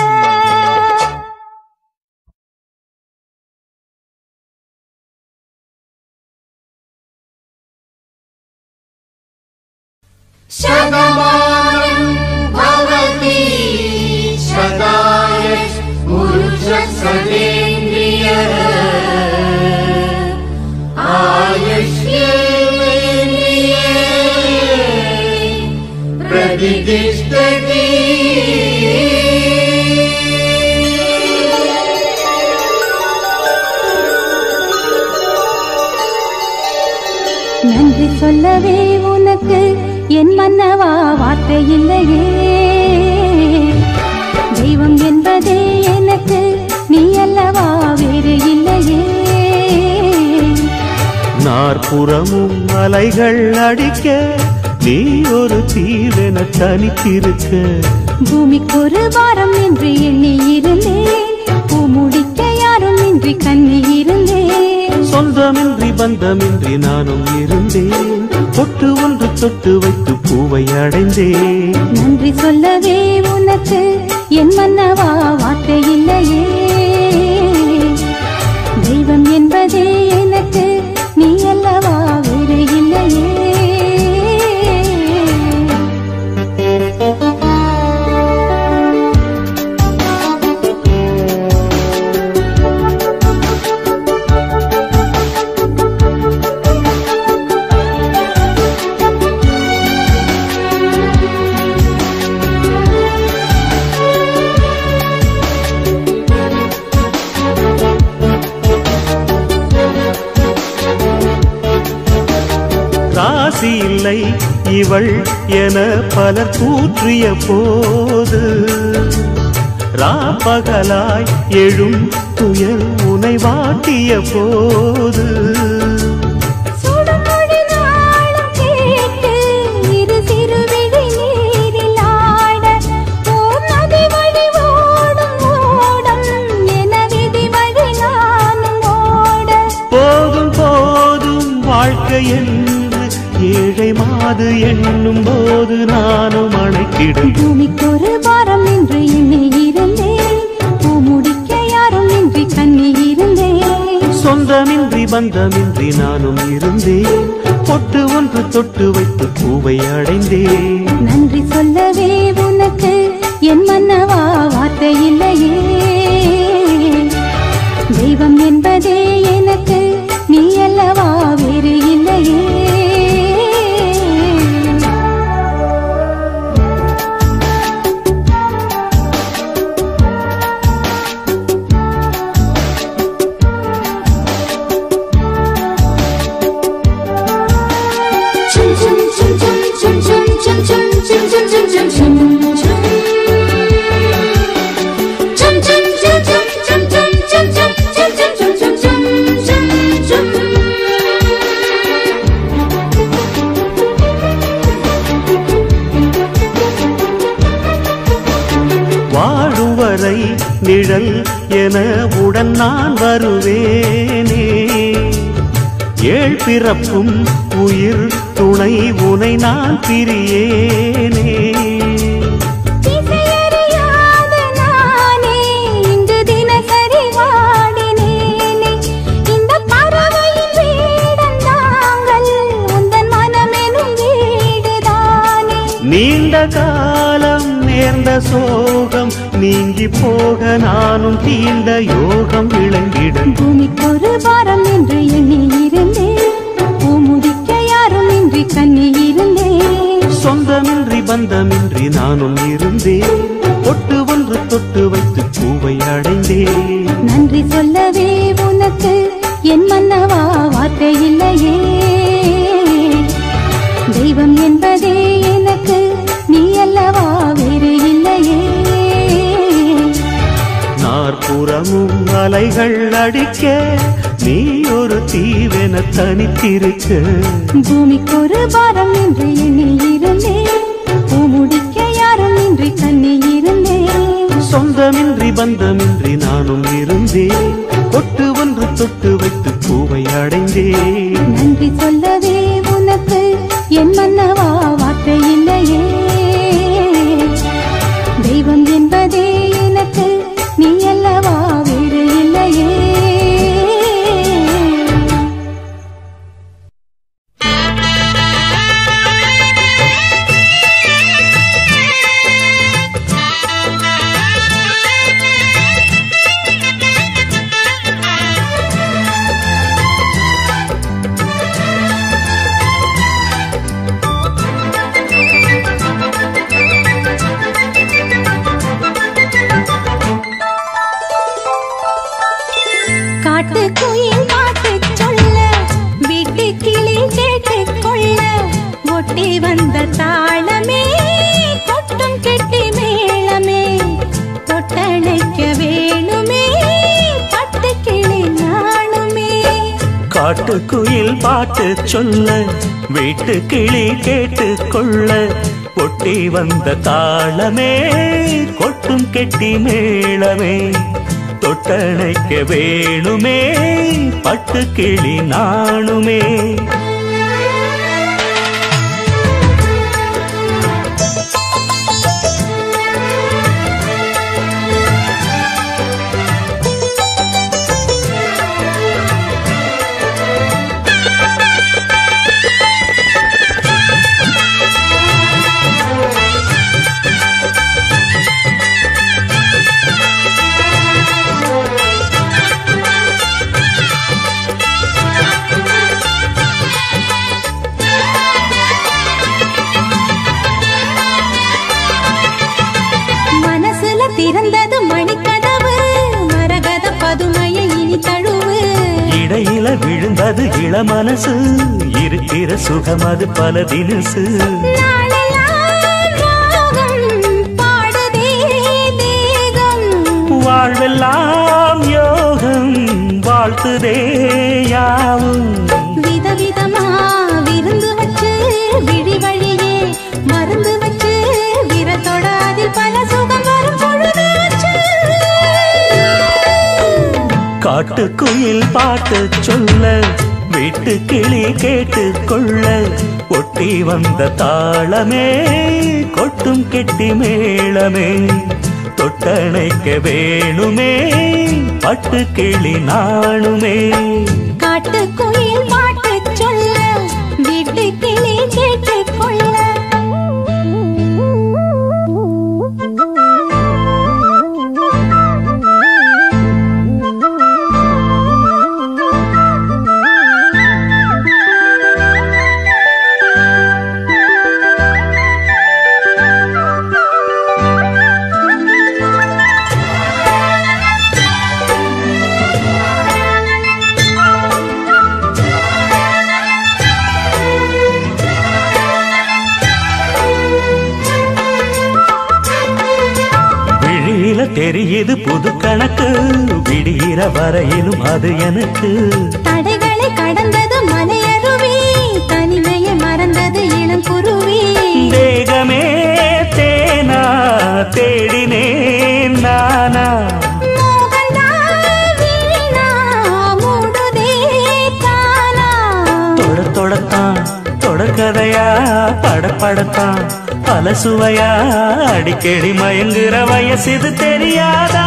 D: शतमानं भवति शताय पुरुषसदेन्द्रिय आयुष्येन्द्रिये प्रतिष्ठति
A: நன்றி சொல்லவே உனக்கு என் மன்னவா வார்த்தை இல்லையே தெய்வம் என்பதே எனக்கு நீ அல்லவா வேறு இல்லையே
C: நாற்புறமும் அலைகள் அடிக்க நீ ஒரு தீவென தனித்திருக்க
A: பூமிக்கு ஒரு வாரம் என்று எண்ணி இருந்தேன் பூ முடிக்க யாரும் இன்றி கண்ணி இருந்தேன்
C: சொந்தமின்றி பந்தமின்றி நானும் இருந்தேன் பொட்டு ஒன்று தொட்டு வைத்து பூவை அடைந்தேன்
A: நன்றி சொல்லவே உனக்கு என் மன்னவா வார்த்தை இல்லையே தெய்வம் என்பதே எனக்கு நீ அல்லவா வேறு இல்லையே
C: ராசி இல்லை இவள் என பலர் கூற்றிய போது ராப்பகலாய் எழும் துயர் உனை வாட்டிய போது
A: சுடுமொழி நாளும் கேட்டு இரு சிறுவிழி நீரில் ஆட ஓர் நதி வழி ஓடும் ஓடம் என விதி வழி நானும் ஓட
C: போதும் போதும் வாழ்க்கை என்று ஏழை மாது எண்ணும் போது நானும் அணைக்கிடும்
A: பூமிக்கு ஒரு பாரம் என்று எண்ணி இருந்தேன் பூ முடிக்க யாரும் இன்றி கண்ணி இருந்தேன்
C: சொந்தமின்றி பந்தமின்றி நானும் இருந்தேன் பொட்டு ஒன்று தொட்டு வைத்து பூவை அடைந்தேன்
A: நன்றி சொல்லவே உனக்கு என் மன்னவா வார்த்தை இல்லையே தெய்வம் என்பதே எனக்கு நீ அல்லவா வேறு இல்லையே
C: வாழும் வரை நிழல் என உடன் நான் வருவேனே ஏழ் பிறப்பும் உயிர் துணை உனை நான் பிரியேனே
A: திசையறியாத நானே இங்கு தினசரி வாடினேனே இந்த பறவையின் வீடன் நாங்கள் உந்தன் மனமெனும் வீடுதானே
C: நீண்ட காலம் நேர்ந்த சோகம் நீங்கி போக நானும் தீண்ட யோகம் விளங்கிட
A: பூமிக்கு ஒரு பாரம் என்று எண்ணி இருந்தேன் பூ முடிக்க யாரும் இன்றி கண்ணி இருந்தேன்
C: சொந்தமின்றி பந்தமின்றி நானும் இருந்தேன் பொட்டு ஒன்று தொட்டு வைத்து பூவை அடைந்தேன்
A: நன்றி சொல்லவே உனக்கு என் மன்னவா வார்த்தை இல்லையே தெய்வம் என்பதே எனக்கு நீ அல்லவா வேறு இல்லையே
C: நாற்புறமும் அலைகள் அடிக்க நீ ஒரு தீவென தனித்திருக்க
A: பூமிக்கு ஒரு பாரம் என்று எண்ணி இருந்தேன் பூ முடிக்க யாரும் இன்றி கண்ணி இருந்தேன்
C: சொந்தமின்றி பந்தமின்றி நானும் இருந்தேன் பொட்டு ஒன்று தொட்டு வைத்து பூவை அடைந்தேன்
A: நன்றி சொல்லவே உனக்கு என் மன்னவா வார்த்தை இல்லையே தெய்வம் என்பதே எனக்கு நீ அல்லவா வேறு இல்லையே காட்டு குயில் பாட்டு சொல்ல வீட்டு கிளி கேட்டு கொள்ள ஒட்டி வந்த தாளமே கொட்டும் கெட்டி மேளமே தொட்டணைக்க வேணுமே பட்டு கிளி நாணுமே
C: காட்டுக்குயில் பாட்டு சொல்ல வீட்டு கிளி கேட்டு கொள்ள ஒட்டி வந்த தாளமே கொட்டும் கெட்டி மேளமே தொட்டணைக்க வேணுமே பட்டு கிளி நாணுமே
A: மனசுல திறந்தது மணிக்கதவு மரகத பதுமையை இனி தழுவு
C: இடையில விழுந்தது இளமனசு இருக்கிற சுகம் அது பல தினசு
A: நாளெல்லாம் ராகம் பாடுதே தேகம்
C: வாழ்வெல்லாம் யோகம் வாழ்த்துதே யாவும்
A: விதவிதமா விருந்து வச்சு விழி வழியே மருந்து வச்சு விரத்தோட அதில் பல சுகம் வரும் பொழுதாச்சு
C: காட்டுக்குயில் பாட்டு சொல்ல வீட்டு கிளி கேட்டு கொள்ள ஒட்டி வந்த தாளமே கொட்டும் கெட்டி மேளமே தொட்டணைக்க வேணுமே பட்டு கிளி நாணுமே
A: காட்டு குயில் பாட்டு சொல்ல வீட்டு கிளி கேட்டு
C: விழியில தெரியுது புது கணக்கு விடியிற வரையிலும் அது எனக்கு
A: தடைகளை கடந்தது மலையருவி தனிமையை மறந்தது இளம் குருவி
C: தேகமே தேனா தேடினேன் நானா
A: மோகந்தா வீணா மூடுதே தானா
C: தொட தொடத்தான் தொடர்கதையா படப்படத்தான் பல சுவையா அடிக்கடி மயங்குற வயசிது தெரியாதா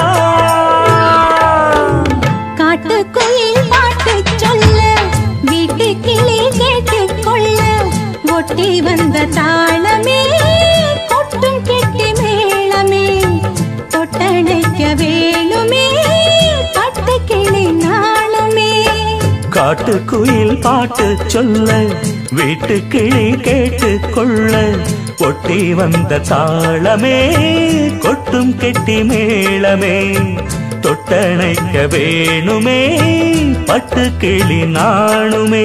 A: காட்டு குயில் பாட்டு சொல்ல வீட்டு கிளி கேட்டு கொள்ள ஒட்டி வந்த தாளமே கொட்டும் கெட்டி மேளமே தொட்டணைக்க வேணுமே பட்டு கிளி நாளுமே
C: காட்டுக்குயில் பாட்டு சொல்ல வீட்டு கிளி கேட்டு கொள்ள ஒட்டி வந்த தாளமே கொட்டும் கெட்டி மேளமே தொட்டணைக்க வேணுமே பட்டு கிளி நாணுமே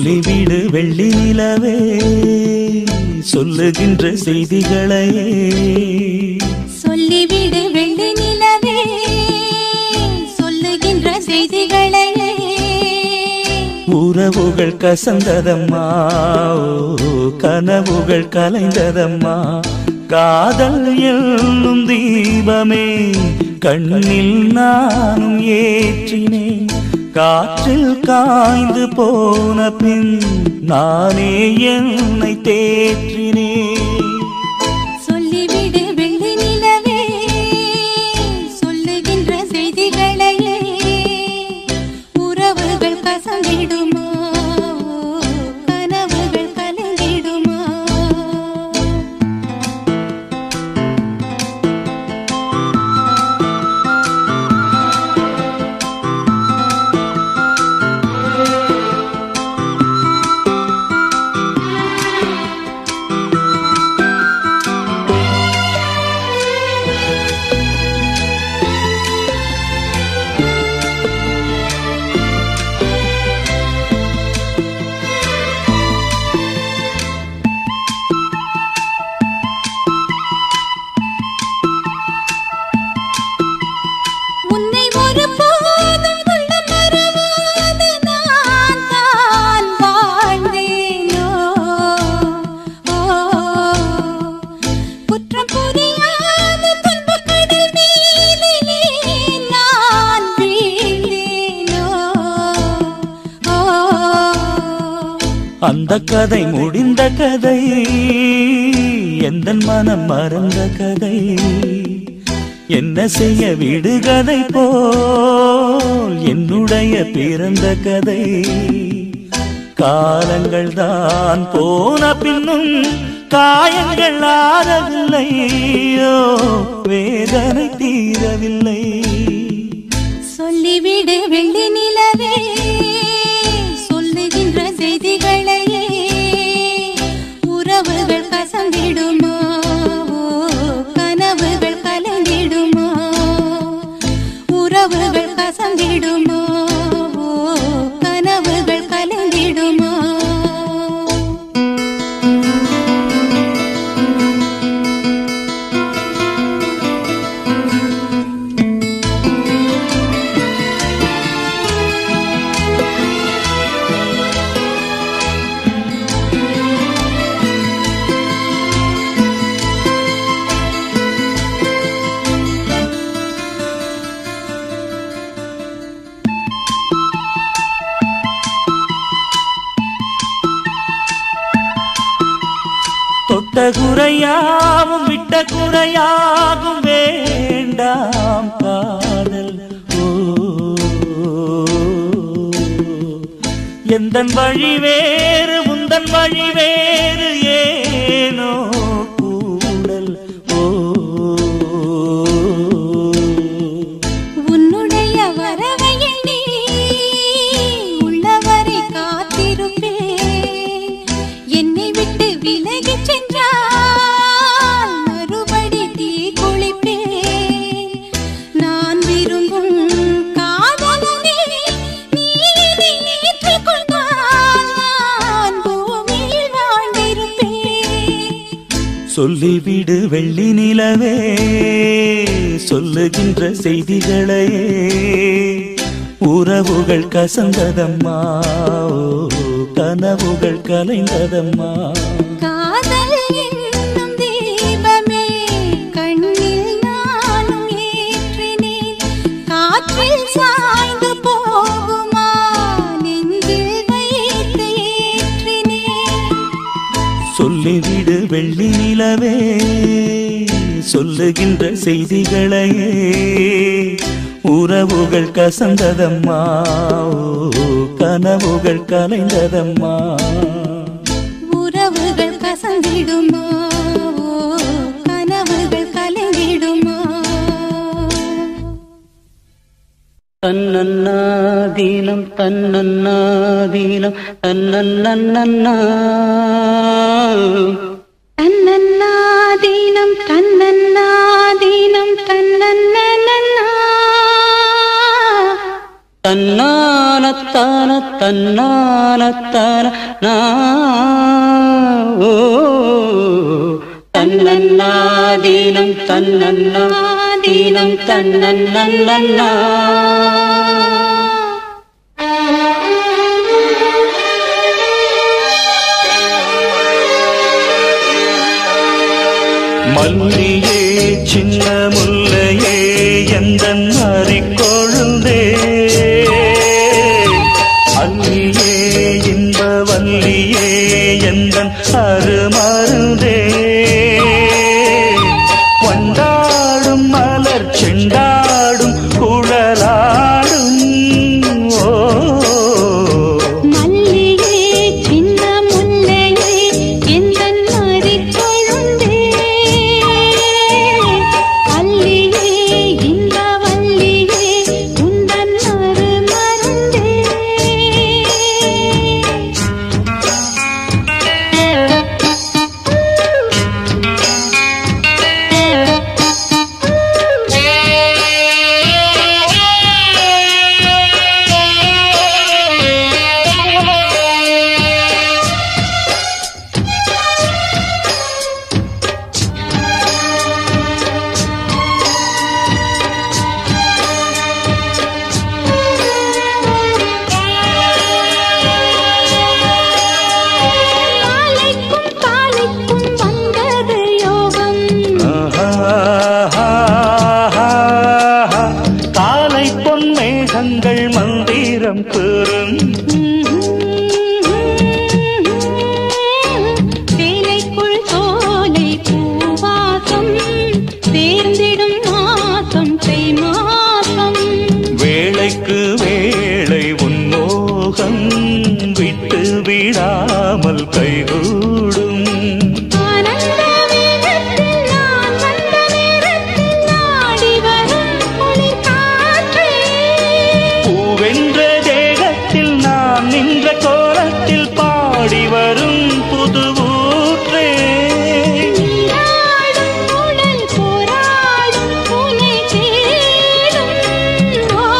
C: சொல்லிவிடு வெள்ளி நிலவே சொல்லுகின்ற செய்திகளையே
A: சொல்லிவிடு வெள்ளி நிலவே சொல்லுகின்ற செய்திகளையே
C: உறவுகள் கசந்ததம்மா ஓ, கனவுகள் கலைந்ததம்மா காதல் என்னும் தீபமே கண்ணில் நானும் ஏற்றினேன் காற்றில் காய்ந்து போன பின் நானே என்னை தேற்றினேன்
A: சொல்லிவிடு வெள்ளி நிலவே சொல்லுகின்ற செய்திகளையே உறவுகள் கசந்திடுமா கனவுகள் கலந்திடுமா உன்னை ஒருபோதும் உள்ளம் மறவாது நான் தான் வாழ்ந்தேனோ ஓ, குற்றம் புரியாத துன்பக் கடல் மீது ஏன் நான் வீழ்ந்தேனோ ஓ
C: அந்த கதை முடிந்த கதை எந்த மனம் மறந்த கதை என்ன செய்ய விடுகதை போல் என்னுடைய பிறந்த கதை காலங்கள் தான் போன பின்னும் காயங்கள் ஆறவில்லையோ வேதனை தீரவில்லை
A: சொல்லிவிடு வெள்ளி நிலவே சொல்லுகின்ற செய்திகளையே உறவுகள் கசந்திடுமா கனவுகள் கலந்திடுமா உறவுகள் கசந்திடுமா கனவுகள் கலந்திடுமா
C: தொட்ட குறையாவும் விட்ட குறையாகும் வேண்டாம் காதல் ஓ எந்தன் வழி வேறு உந்தன் வழி வேறு ஏனோ கூடல் ஓ
A: உன்னுடைய வரவை எண்ணி உள்ளவரை காத்திருப்பேன் என்னை விட்டு விலகிச் சென்றால் மறுபடி தீ குளிப்பேன் நான் விரும்பும் காதலனே நீ இதை ஏற்றுக்கொண்டால் நான் பூமியில் வாழ்ந்திருப்பேன்
C: சொல்லிவிடு வெள்ளி நிலவே சொல்லுகின்ற செய்திகளையே உறவுகள் கசந்ததம்மா ஓ, கனவுகள் கலைந்ததம்மா
A: காதல் என்னும் தீபமே கண்ணில் நானும் ஏற்றினேன் காற்றில் சாய்ந்து போகுமா நெஞ்சில் வைத்து ஏற்றினேன்
C: சொல்லிவிடு வெள்ளி நிலவே சொல்லுகின்ற செய்திகளையே உறவுகள் கசந்ததம்மா ஓ, கனவுகள் கலைந்ததம்மா
A: உறவுகள் கசந்திடுமா ஓ, கனவுகள் கலங்கிடுமா
I: தன்னன்னாதீனம் தன்னன்னாதீனம் தன்னன்னன்னா
A: தன்னன்னாதீனம் தன்னன்னாதீனம் தன்னன்னா
I: தன்னான தான தன்னான தான நா ஓ தன்னன்னாதீனம் தன்னன்னாதீனம் தன்னன்னா
C: மல்லியே சின்ன முல்லையே எந்த கொழுந்தே அல்லியே இன்ப வல்லியே எந்த அருமருந்தே கொண்டாடும் மலர் செண்டாடும் குழலாடும் ஓ
A: மல்லியே சின்ன முல்லையே எந்தன் மறிக் கொழுந்தே அல்லியே இன்ப வல்லியே உந்தன் அருமருந்தே காலைக்கும் காலைக்கும் வந்தது யோகம்
C: காலை பொன் மேகங்கள் மந்திரம் கூறும்
A: சேலைக்குள் சோலை பூவாசம் சேர்ந்திடும் மாசம் தை மாசம்
C: வேளைக்கு வேளை உன்மோகம் விட்டு விடாமல் கைகூடும்
A: ஆனந்த வேகத்தில் நான் வந்த நேரத்தில் நாடி வரும் குளிர் காற்றே
C: பூவென்ற தேகத்தில் நாம் நின்ற கோலத்தில் பாடி வரும் புது ஊற்றே
A: நீராடும் உடல் போராடும் உனை தேடும் ஓ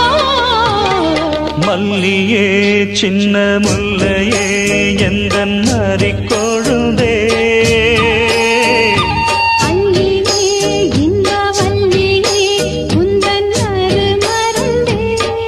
C: மல்லியே சின்ன முல்லையே எந்த கொழுந்தே
A: அல்லியே இந்த வல்லியே உந்தன் அருமருந்தே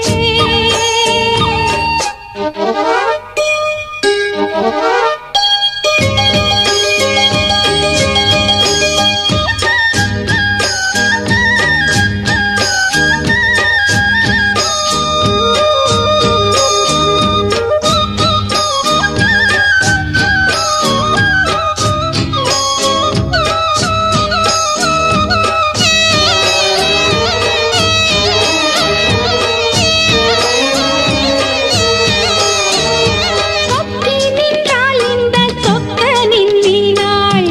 A: சொக்கி நின்றால் இந்த சொக்கனின் வீணாள்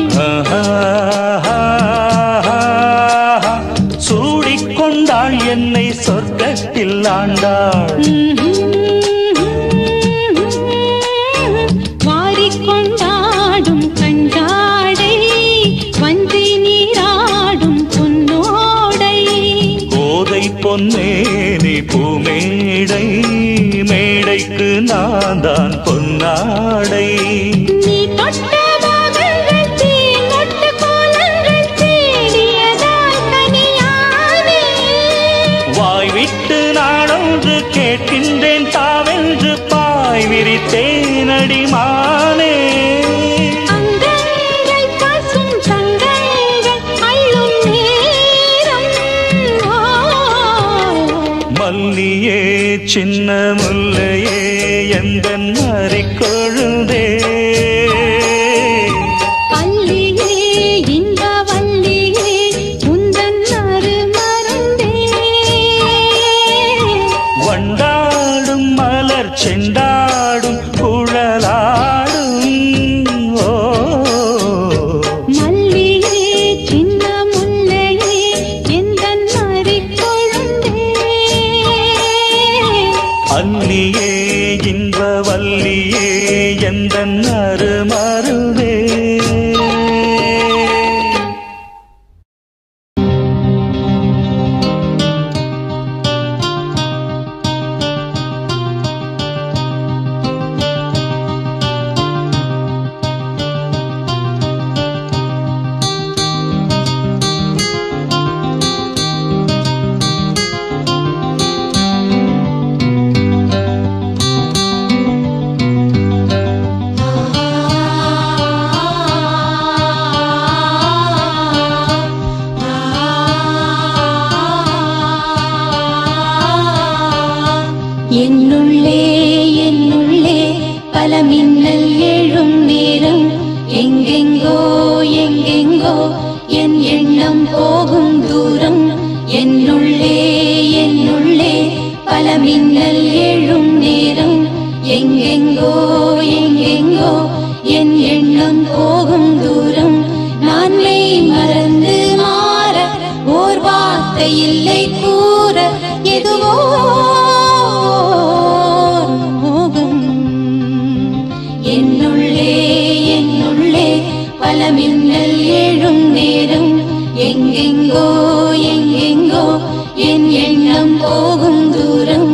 C: சூடிக்கொண்டாள் என்னை சொர்க்கத்தில் ஆண்டாள்
A: வாரிக்கொண்டாடும் கண்டாடை வஞ்சி நீராடும் பொன்னோடை
C: கோதை பொன்னேனி பூமேடை மேடைக்கு நான் தான் பொன்னாடை
A: நீ தொட்ட பாகங்கள் தீங்கொட்டு கோலங்கள் தேடியதால் கனியானே
C: வாய் விட்டு நாடொன்று கேட்கின்றேன் தாவென்று பாய் விரித்தேனடி மானே
A: அங்கங்கள் பசும் தங்கங்கள் அள்ளும் நேரம் ஓ
C: மல்லியே சின்ன முல்லையே எந்த கொழுந்தே
A: அல்லியே இந்த வல்லியே உந்தன் அருமருந்தே
C: வண்டாடும் மலர் செண்டாடும் குழலாடும் ஓ
A: மல்லியே சின்ன முல்லையே எந்தன் மறிக்கொழுந்தே
C: அல்லியே இன்ப வல்லியே எந்த அருமருவே
A: மின்னல் எழும் நேரம் எங்கெங்கோ எங்கெங்கோ என் எண்ணம் போகும் தூரம் என்னுள்ளே என்னுள்ளே பல மின்னல் எழும் நேரம் எங்கெங்கோ எங்கெங்கோ என் எண்ணம் போகும் தூரம் நான் மெய் மறந்து மாற ஓர் வார்த்தை இல்லை கூற எதுவோ ஓர் மோகம் என்னுள்ளே என்னுள்ளே பல மின்னல் எழும் நேரம் எங்கெங்கோ எங்கெங்கோ என் எண்ணம் போகும் தூரம்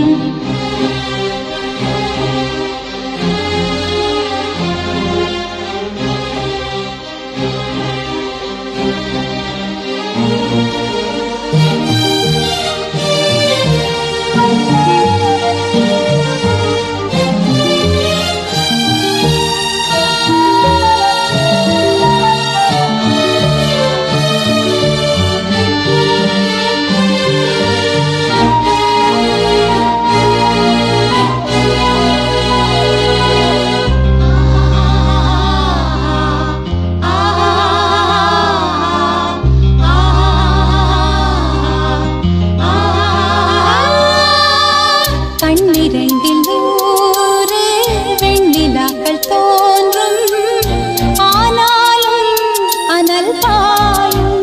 A: கண்ணிரண்டில் நூறு வெண்ணிலாக்கள் தோன்றும் ஆனாலும் அனல் பாயும்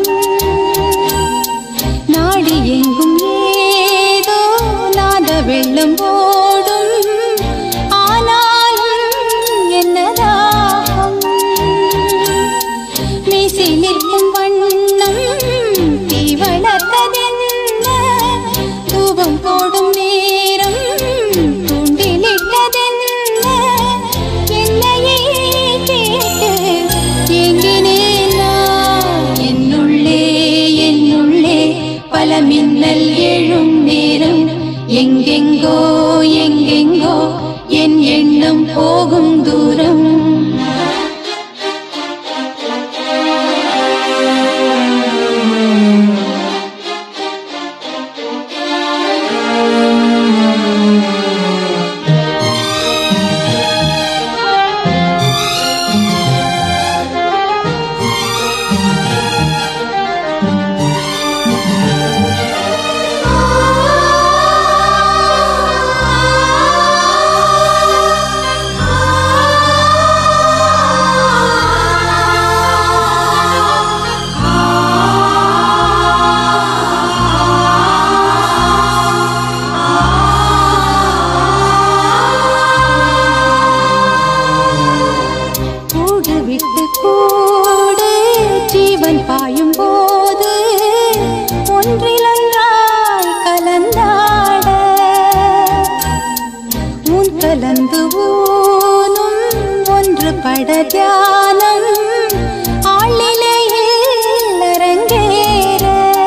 A: நாடி எங்கும் ஏதோ நாத வெள்ளம் ஓடும் ஆனாலும் என்னதாகும் மீசி நிற்கும் வண்ணம் தீ வளர்த்ததென்ன தூபம் போடும் நேரம் தூண்டிலிட்டதென்ன என்னையே கேட்டு ஏங்கினேன் நான். என்னுள்ளே என்னுள்ளே பல மின்னல் எழும் நேரம் எங்கெங்கோ எங்கெங்கோ என் எண்ணம் போகும் தூரம் கூடு விட்டு கூடு ஜீவன் பாயும் போது ஒன்றிலொன்றாய் கலந்தாட உன் கலந்து ஊனும் ஒன்று பட தியானம் ஆளிலையில் அரங்கேற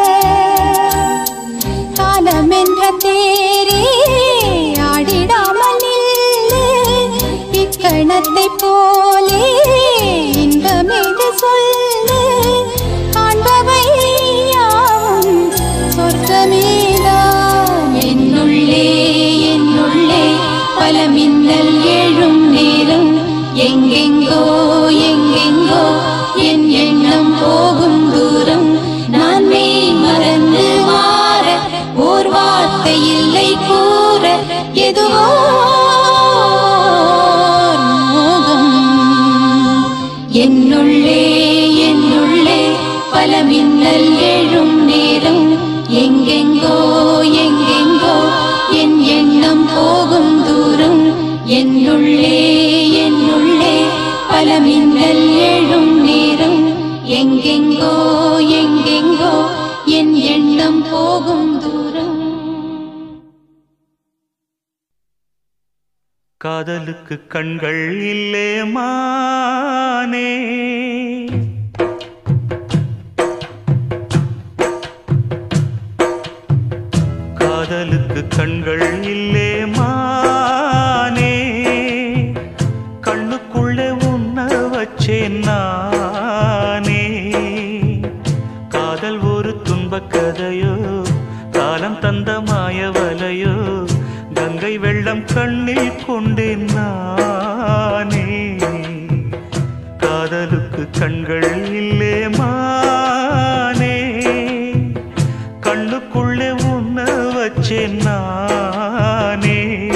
A: காலம் என்ற தேரே ஆடிடாமல் நில்லு இக்கணத்தை போலே இன்பமேது சொல்லு காண்பவை யாவும் சொர்க்கமேதான் என்னுள்ளே என்னுள்ளே பல மின்னல் எழும் நேரம் எங்கெங்கோ எங்கெங்கோ என் எண்ணம் போகும் தூரம் நான் மெய் மறந்து மாற ஓர் வார்த்தை இல்லை கூற எதுவோ ஓர் மோகம் என்னுள்ளே என்னுள்ளே பல மின்னல் எழும் நேரம் எங்கெங்கோ எங்கெங்கோ என் எண்ணம் போகும் தூரம் என்னுள்ளே என்னுள்ளே பல மின்னல் எழும் நேரம் எங்கெங்கோ எங்கெங்கோ என் எண்ணம் போகும் தூரம்
B: காதலுக்கு கண்கள் இல்லே மானே காதலுக்கு கண்கள் இல்லே மானே கண்ணுக்குள்ளே உன்ன வச்சேன் நானே காதல் ஒரு துன்பக் கதையோ காலம் தந்த மாயவலையோ
G: கங்கை வெள்ளம் கண்ணில் கொண்டேன் நானே காதலுக்கு கண்கள் இல்லே மானே கண்ணுக்குள்ளே உன்ன வச்சேன் நானே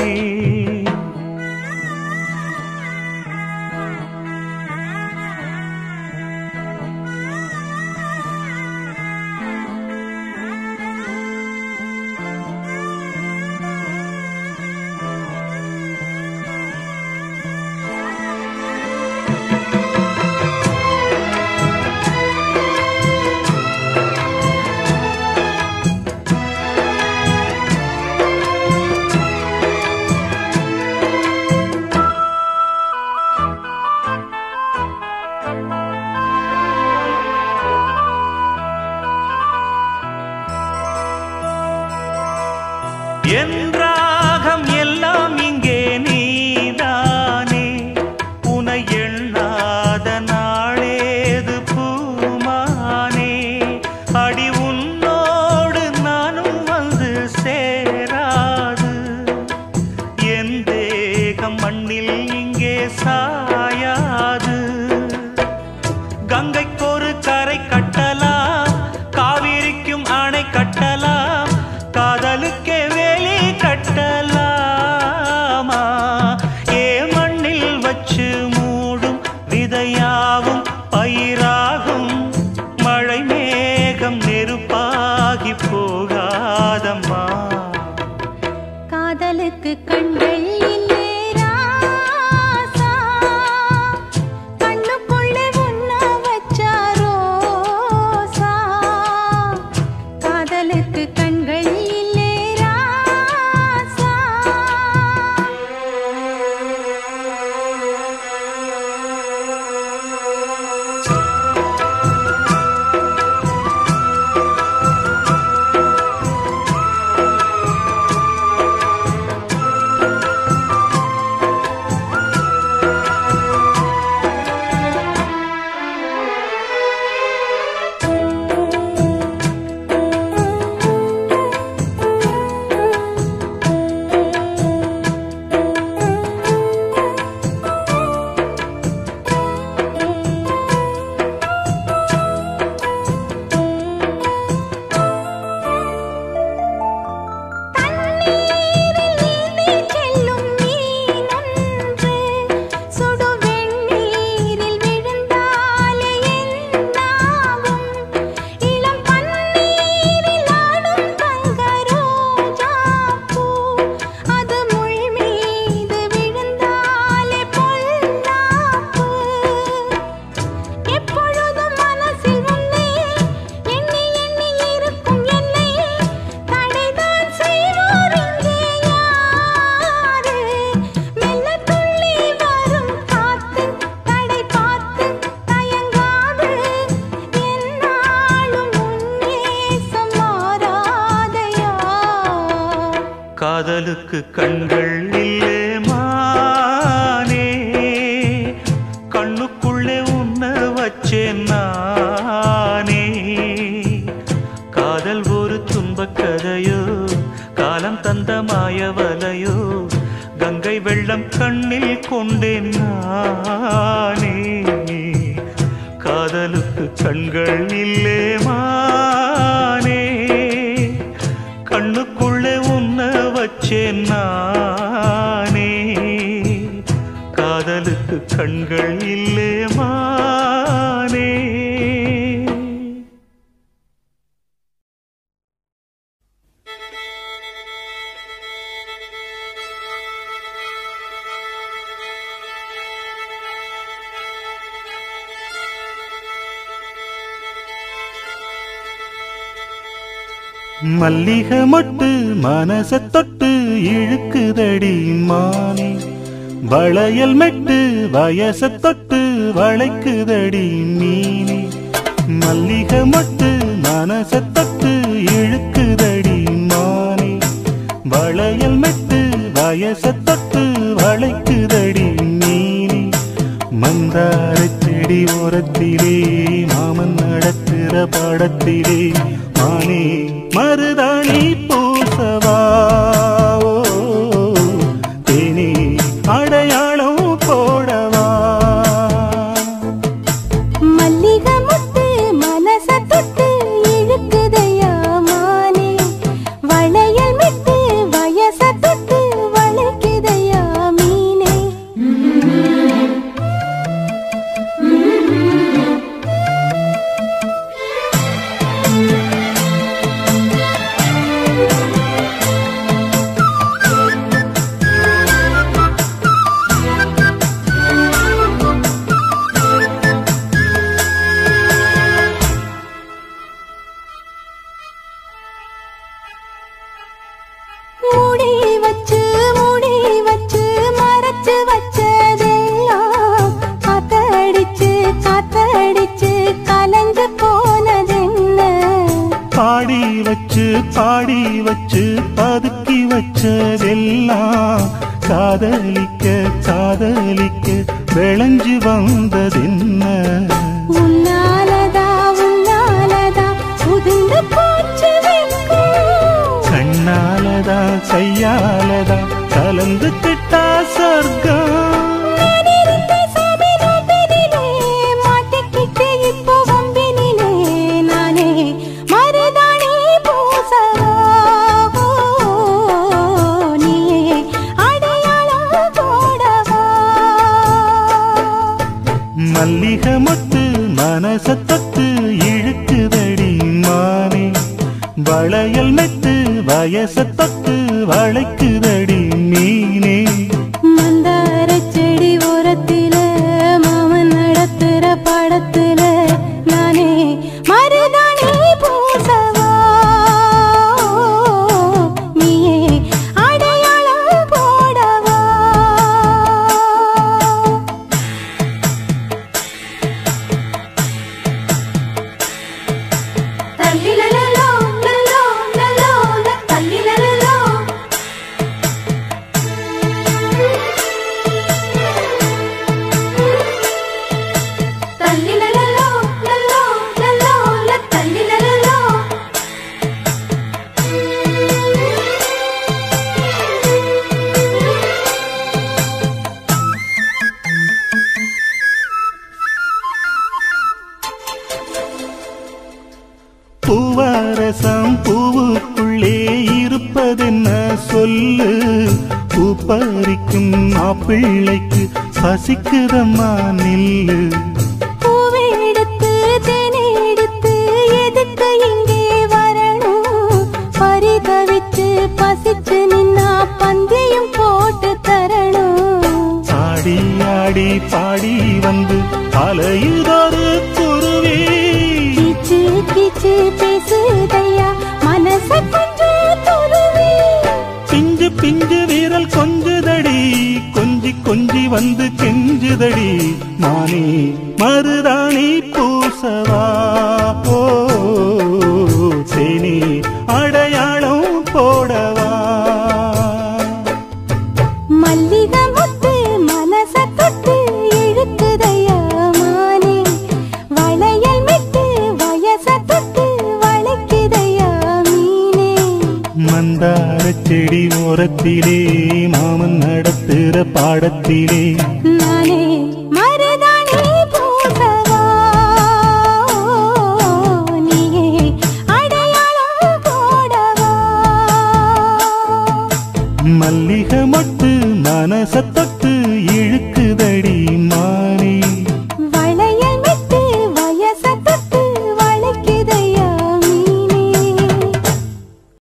G: என் ராகம் எல்லாம் இங்கே நீதானே உனை எண்ணாத நாளேது பூமானே அடி உன்னோடு நானும் வந்து சேராது என் தேகம் மண்ணில் இங்கே சாயாது கங்கைக்கொரு கரை கட்டலாம் காவிரிக்கும் அணை கட்டலாம் காதலுக்கே வேலி கட்டலாமா ஏ மண்ணில் வச்சு மூடும் விதையாவும் பயிராகும் மழை மேகம் நெருப்பாகி போகாதம்மா
A: காதலுக்கு கண்கள் இல்லே ராசா கண்ணுக்குள்ளே உன்ன வச்சாரோசா காதலுக்கு கண்கள் இல்லே ராசா தண்ணீரில் நீந்தி செல்லும் மீனொன்று சுடு வெந்நீரில் விழுந்தாலே என்னாகும் இளம் பன்னீரில் ஆடும் தங்க ரோஜாப்பூ அது முள் மீது விழுந்தாலே பொல்லாப்பு எப்பொழுதும் மனசில் உன்னை எண்ணி எண்ணி இருக்கும் என்னை தடைதான் செய்வோர் இங்கே யாரு மெல்ல துள்ளி வரும் காத்து தடை பார்த்து தயங்காது என்னாலும் உன்னேசம் மாறாதையா
G: காதலுக்கு கண்கள் இல்லே மானே கண்ணுக்குள்ளே உன்ன வச்சேன் நானே காதல் ஒரு துன்பக் கதையோ காலம் தந்த மாயவலையோ கங்கை வெள்ளம் கண்ணில் கொண்டேன் நானே காதலுக்கு கண்கள் இல்லே மானே கண்ணுக்குள்ளே உன்ன வச்சேன் நானே காதலுக்கு கண்கள் இல்லே மானே மல்லிகை மொட்டு மனச தொட்டு இழுக்குதடி மானே வளையல் மெட்டு வயச தொட்டு வளைக்குதடி மீனே மல்லிகை மொட்டு மனச தொட்டு இழுக்குதடி மானே வளையல் மெட்டு வயச தொட்டு வளைக்குதடி மீனே மந்தார செடி ஓரத்திலே மாமன் நடத்துற படத்திலே மானே மருதாணி பூசவா ஓ, வச்சதெல்லாம் காதலிக்க காதலிக்க விளைஞ்சு வந்ததென்ன
A: உன்னாலதா உன்னாலதா உதிர்ந்து போச்சு வெட்கம்.
G: கண்ணாலதா கையாலதா கலந்து கிட்டா சொர்க்கம்
A: நான் இருந்த சாமி நோம்பினிலே, மாட்டிக்கிட்டு இப்போ வம்பினிலே, நானே மருதாணி பூசவா? நீயே அடையாளம் போடவா
G: மல்லிகை மொட்டு மனச தொட்டு இழுக்குதடி மானே வளையல் மெட்டு வயச தொட்டு வளைக்குதடி மீனே
A: மந்தார செடி ஓரத்தில மாமன் நடத்துற படத்துல நானே மருதாணி பூசவா நீயே அடையாளம் போடவா தல்லிலலலோ, லலோ, லலோ, ல, தல்லிலலலோ. தல்லிலலலோ, லலோ, லலோ, ல, தல்லிலலலோ.
G: பூவாரசம் பூவுக்குள்ளே இருப்பதென்ன சொல்லு பூ பறிக்கும் மாப்பிள்ளைக்கு பசிக்குதம்மா நில்லு
A: பூவெடுத்து தேனெடுத்து எதுக்கு இங்கே வரணும் பரிதவிச்சு பசிச்சு நின்னா பந்தியும் போட்டு தரணும்
G: ஆடி ஆடி பாடி வந்து அலையுதொரு குருவி
A: கீச்சு கீச்சு பேசுதையா மனச கொஞ்சம் துருவி
G: பிஞ்சு பிஞ்சு வீரல் கொஞ்சுதடி கொஞ்சி கொஞ்சி வந்து கெஞ்சுதடி மானே மருதாணி பூசவா ஓ தேனி அடையாளம் போடவா
A: மல்லிகை முத்து மனச தொட்டு இழுக்குதையா மானே வளையல் மிட்டு வயச தொட்டு வளைக்குதையா மீனே
G: மந்தார செடி ஓரத்திலே மாமன் நடத்துற பாடத்திலே
A: நானே மருதாணி பூசவா நீயே அடையாளம் போடவா
G: மல்லிகை மொட்டு மனச தொட்டு இழுக்குதடி